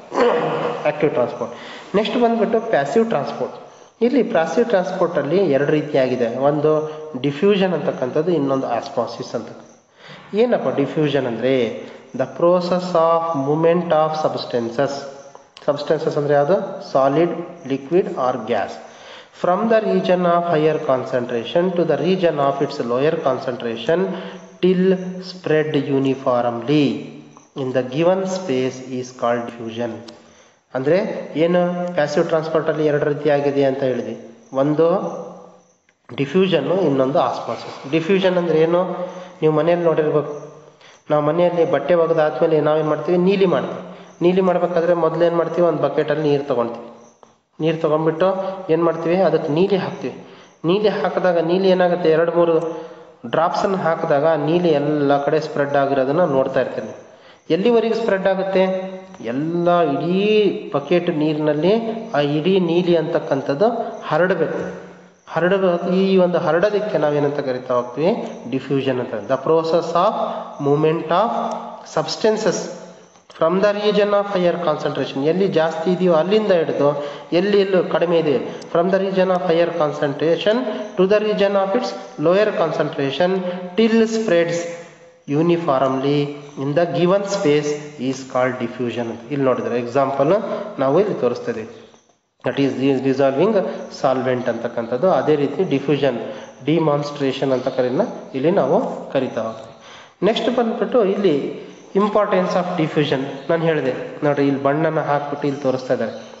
A: ಆಕ್ಟಿವ್ ಟ್ರಾನ್ಸ್ಪೋರ್ಟ್ ನೆಕ್ಸ್ಟ್ ಬಂದ್ಬಿಟ್ಟು ಪ್ಯಾಸಿವ್ ಟ್ರಾನ್ಸ್ಪೋರ್ಟ್ ಇಲ್ಲಿ ಪ್ಯಾಸಿವ್ ಟ್ರಾನ್ಸ್ಪೋರ್ಟಲ್ಲಿ ಎರಡು ರೀತಿಯಾಗಿದೆ ಒಂದು ಡಿಫ್ಯೂಷನ್ ಅಂತಕ್ಕಂಥದ್ದು ಇನ್ನೊಂದು ಆಸ್ಪಾಸಿಸ್ ಅಂತ ಏನಪ್ಪ ಡಿಫ್ಯೂಷನ್ ಅಂದರೆ the process of movement of substances substances ಅಂದರೆ ಯಾವುದು solid liquid or gas from the region of higher concentration to the region of its lower concentration till spread uniformly in the given space is called diffusion ಅಂದರೆ ಏನು passive ಟ್ರಾನ್ಸ್ಪೋರ್ಟಲ್ಲಿ ಎರಡು ರೀತಿಯಾಗಿದೆ ಅಂತ ಹೇಳಿದ್ವಿ ಒಂದು ಡಿಫ್ಯೂಷನ್ನು ಇನ್ನೊಂದು ಆಸ್ಪಾಸಿಸ್ ಡಿಫ್ಯೂಷನ್ ಅಂದರೆ ಏನು ನೀವು ಮನೆಯಲ್ಲಿ ನೋಡಿರ್ಬೇಕು ನಾವು ಮನೆಯಲ್ಲಿ ಬಟ್ಟೆ ಒಗೆದಾದ್ಮೇಲೆ ನಾವೇನು ಮಾಡ್ತೀವಿ ನೀಲಿ ಮಾಡ್ತೀವಿ ನೀಲಿ ಮಾಡಬೇಕಾದ್ರೆ ಮೊದಲು ಏನು ಮಾಡ್ತೀವಿ ಒಂದು ಬಕೆಟಲ್ಲಿ ನೀರು ತೊಗೊಳ್ತೀವಿ ನೀರು ತೊಗೊಂಡ್ಬಿಟ್ಟು ಏನು ಮಾಡ್ತೀವಿ ಅದಕ್ಕೆ ನೀಲಿ ಹಾಕ್ತೀವಿ ನೀಲಿ ಹಾಕಿದಾಗ ನೀಲಿ ಏನಾಗುತ್ತೆ ಎರಡು ಮೂರು ಡ್ರಾಪ್ಸನ್ನು ಹಾಕಿದಾಗ ನೀಲಿ ಎಲ್ಲ ಕಡೆ ಸ್ಪ್ರೆಡ್ ಆಗಿರೋದನ್ನು ನೋಡ್ತಾ ಇರ್ತೀನಿ ಎಲ್ಲಿವರೆಗೆ ಸ್ಪ್ರೆಡ್ ಆಗುತ್ತೆ ಎಲ್ಲ ಇಡೀ ಬಕೆಟ್ ನೀರಿನಲ್ಲಿ ಆ ಇಡೀ ನೀಲಿ ಅಂತಕ್ಕಂಥದ್ದು ಹರಡಬೇಕು ಹರಡ ಈ ಒಂದು ಹರಡೋದಕ್ಕೆ ನಾವೇನಂತ ಕರಿತಾ ಹೋಗ್ತೀವಿ ಡಿಫ್ಯೂಷನ್ ಅಂತ the process of movement of substances from the region of higher concentration ಎಲ್ಲಿ ಜಾಸ್ತಿ ಇದೆಯೋ ಅಲ್ಲಿಂದ ಹಿಡಿದು ಎಲ್ಲಿ ಎಲ್ಲೂ ಕಡಿಮೆ ಇದೆ from the region of higher concentration to the region of its lower concentration till spreads uniformly in the given space is called diffusion ಅಂತ ಇಲ್ಲಿ ನೋಡಿದ್ರೆ ಎಕ್ಸಾಂಪಲ್ ನಾವು ಇಲ್ಲಿ ತೋರಿಸ್ತಾ ಇದೀವಿ ದಟ್ ಈಸ್ ಡಿಸಾಲ್ವಿಂಗ್ ಸಾಲ್ವೆಂಟ್ ಅಂತಕ್ಕಂಥದ್ದು ಅದೇ ರೀತಿ ಡಿಫ್ಯೂಷನ್ ಡಿಮಾನ್ಸ್ಟ್ರೇಷನ್ ಅಂತ ಕರೀನ ಇಲ್ಲಿ ನಾವು ಕರಿತಾ ಹೋಗ್ತೀವಿ ನೆಕ್ಸ್ಟ್ ಬಂದ್ಬಿಟ್ಟು ಇಲ್ಲಿ ಇಂಪಾರ್ಟೆನ್ಸ್ ಆಫ್ ಡಿಫ್ಯೂಷನ್ ನಾನು ಹೇಳಿದೆ ನೋಡ್ರಿ ಇಲ್ಲಿ ಬಣ್ಣನ ಹಾಕ್ಬಿಟ್ಟು ಇಲ್ಲಿ ತೋರಿಸ್ತಾ ಇದ್ದಾರೆ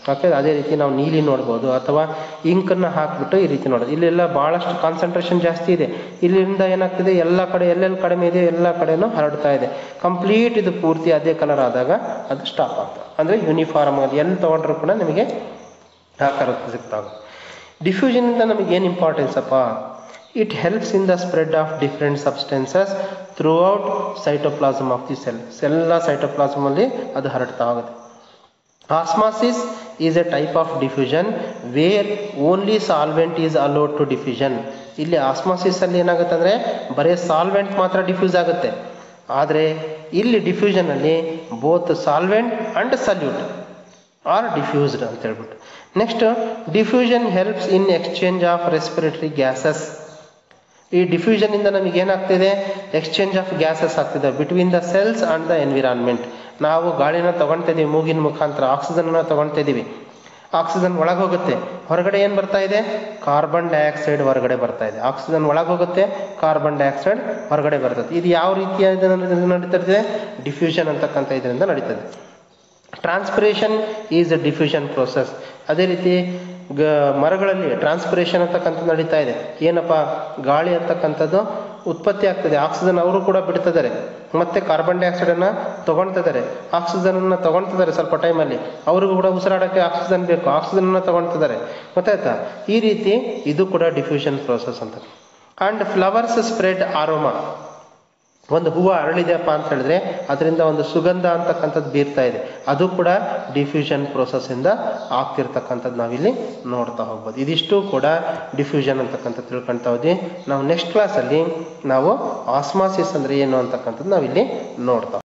A: ಓಕೆ ಅದೇ ರೀತಿ ನಾವು ನೀಲಿ ನೋಡ್ಬೋದು ಅಥವಾ ಇಂಕನ್ನು ಹಾಕ್ಬಿಟ್ಟು ಈ ರೀತಿ ನೋಡೋದು ಇಲ್ಲೆಲ್ಲ ಭಾಳಷ್ಟು ಕಾನ್ಸಂಟ್ರೇಷನ್ ಜಾಸ್ತಿ ಇದೆ ಇಲ್ಲಿಂದ ಏನಾಗ್ತಿದೆ ಎಲ್ಲ ಕಡೆ ಎಲ್ಲೆಲ್ಲಿ ಕಡಿಮೆ ಇದೆ ಎಲ್ಲ ಕಡೆನೂ ಹರಡ್ತಾ ಇದೆ ಕಂಪ್ಲೀಟ್ ಇದು ಪೂರ್ತಿ ಅದೇ ಕಲರ್ ಆದಾಗ ಅದು ಸ್ಟಾಪ್ ಆಗ್ತದೆ ಅಂದರೆ ಯೂನಿಫಾರ್ಮ್ ಆಗಿ ಎಲ್ಲಿ ತೊಗೊಂಡ್ರು ಕೂಡ ನಿಮಗೆ ಆಕಾರ ಸಿಗ್ತಾವೆ ಡಿಫ್ಯೂಷನಿಂದ ನಮಗೆ ಏನು ಇಂಪಾರ್ಟೆನ್ಸ್ ಅಪ್ಪ it helps in the spread of different substances throughout cytoplasm of the cell ಎಲ್ಲ ಸೈಟೋಪ್ಲಾಸಮಲ್ಲಿ ಅದು ಹರಡ್ತಾ ಹೋಗುತ್ತೆ osmosis is a type of diffusion where only solvent is allowed to diffusion ಇಲ್ಲಿ ಆಸ್ಮಾಸಿಸ್ ಅಲ್ಲಿ ಏನಾಗುತ್ತೆ ಅಂದರೆ ಬರೀ ಸಾಲ್ವೆಂಟ್ ಮಾತ್ರ ಡಿಫ್ಯೂಸ್ ಆಗುತ್ತೆ ಆದರೆ ಇಲ್ಲಿ ಡಿಫ್ಯೂಷನ್ ಅಲ್ಲಿ both solvent and solute are diffused ಅಂತ ಹೇಳ್ಬಿಟ್ಟು next diffusion helps in exchange of respiratory gases ಈ ಡಿಫ್ಯೂಷನ್ ಇಂದ ನಮಗೆ ಏನಾಗ್ತಿದೆ ಎಕ್ಸ್ಚೇಂಜ್ ಆಫ್ ಗ್ಯಾಸಸ್ ಆಗ್ತಿದೆ between the cells and the environment ನಾವು ಗಾಳಿನ ತಗೊಳ್ತಾ ಇದೀವಿ ಮೂಗಿನ ಮುಖಾಂತರ ಆಕ್ಸಿಜನ್ ತಗೊಳ್ತಾ ಇದೀವಿ ಆಕ್ಸಿಜನ್ ಒಳಗೆ ಹೋಗುತ್ತೆ ಹೊರಗಡೆ ಏನು ಬರ್ತಾ ಇದೆ ಕಾರ್ಬನ್ ಡೈಆಕ್ಸೈಡ್ ಹೊರಗಡೆ ಬರ್ತಾ ಇದೆ ಆಕ್ಸಿಜನ್ ಒಳಗೆ ಹೋಗುತ್ತೆ ಕಾರ್ಬನ್ ಡೈಆಕ್ಸೈಡ್ ಹೊರಗಡೆ ಬರ್ತದೆ ಇದು ಯಾವ ರೀತಿಯ ನಡೀತದೆ ಡಿಫ್ಯೂಷನ್ ಅಂತಕ್ಕಂಥ ಇದರಿಂದ ನಡೀತದೆ transpiration is a diffusion process ಅದೇ ರೀತಿ ಗ ಮರಗಳಲ್ಲಿ ಟ್ರಾನ್ಸ್ಪಿರೇಷನ್ ಅಂತಕ್ಕಂಥದ್ದು ನಡೀತಾ ಇದೆ ಏನಪ್ಪ ಗಾಳಿ ಅಂತಕ್ಕಂಥದ್ದು ಉತ್ಪತ್ತಿ ಆಗ್ತದೆ ಆಕ್ಸಿಜನ್ ಅವರು ಕೂಡ ಬಿಡ್ತಿದ್ದಾರೆ ಮತ್ತೆ ಕಾರ್ಬನ್ ಡೈಆಕ್ಸೈಡನ್ನು ತಗೊಳ್ತಿದ್ದಾರೆ ಆಕ್ಸಿಜನನ್ನು ತಗೊಳ್ತಿದ್ದಾರೆ ಸ್ವಲ್ಪ ಟೈಮಲ್ಲಿ ಅವ್ರಿಗೂ ಕೂಡ ಉಸಿರಾಡೋಕ್ಕೆ ಆಕ್ಸಿಜನ್ ಬೇಕು ಆಕ್ಸಿಜನನ್ನು ತಗೊಳ್ತಿದ್ದಾರೆ ಗೊತ್ತಾಯ್ತಾ ಈ ರೀತಿ ಇದು ಕೂಡ ಡಿಫ್ಯೂಷನ್ ಪ್ರೋಸೆಸ್ ಅಂತ ಆ್ಯಂಡ್ ಫ್ಲವರ್ಸ್ ಸ್ಪ್ರೆಡ್ ಆರೋಮಾ ಒಂದು ಹೂವು ಅರಳಿದೆಯಪ್ಪ ಅಂತ ಹೇಳಿದ್ರೆ ಅದರಿಂದ ಒಂದು ಸುಗಂಧ ಅಂತಕ್ಕಂಥದ್ದು ಬೀರ್ತಾ ಇದೆ ಅದು ಕೂಡ ಡಿಫ್ಯೂಷನ್ ಇಂದ ಆಗ್ತಿರ್ತಕ್ಕಂಥದ್ದು ನಾವಿಲ್ಲಿ ನೋಡ್ತಾ ಹೋಗ್ಬೋದು ಇದಿಷ್ಟು ಕೂಡ ಡಿಫ್ಯೂಷನ್ ಅಂತಕ್ಕಂಥ ತಿಳ್ಕೊಳ್ತಾ ಹೋದ್ವಿ ನಾವು ನೆಕ್ಸ್ಟ್ ಕ್ಲಾಸಲ್ಲಿ ನಾವು ಆಸ್ಮಾಸಿಸ್ ಅಂದರೆ ಏನು ಅಂತಕ್ಕಂಥದ್ದು ನಾವಿಲ್ಲಿ ನೋಡ್ತಾ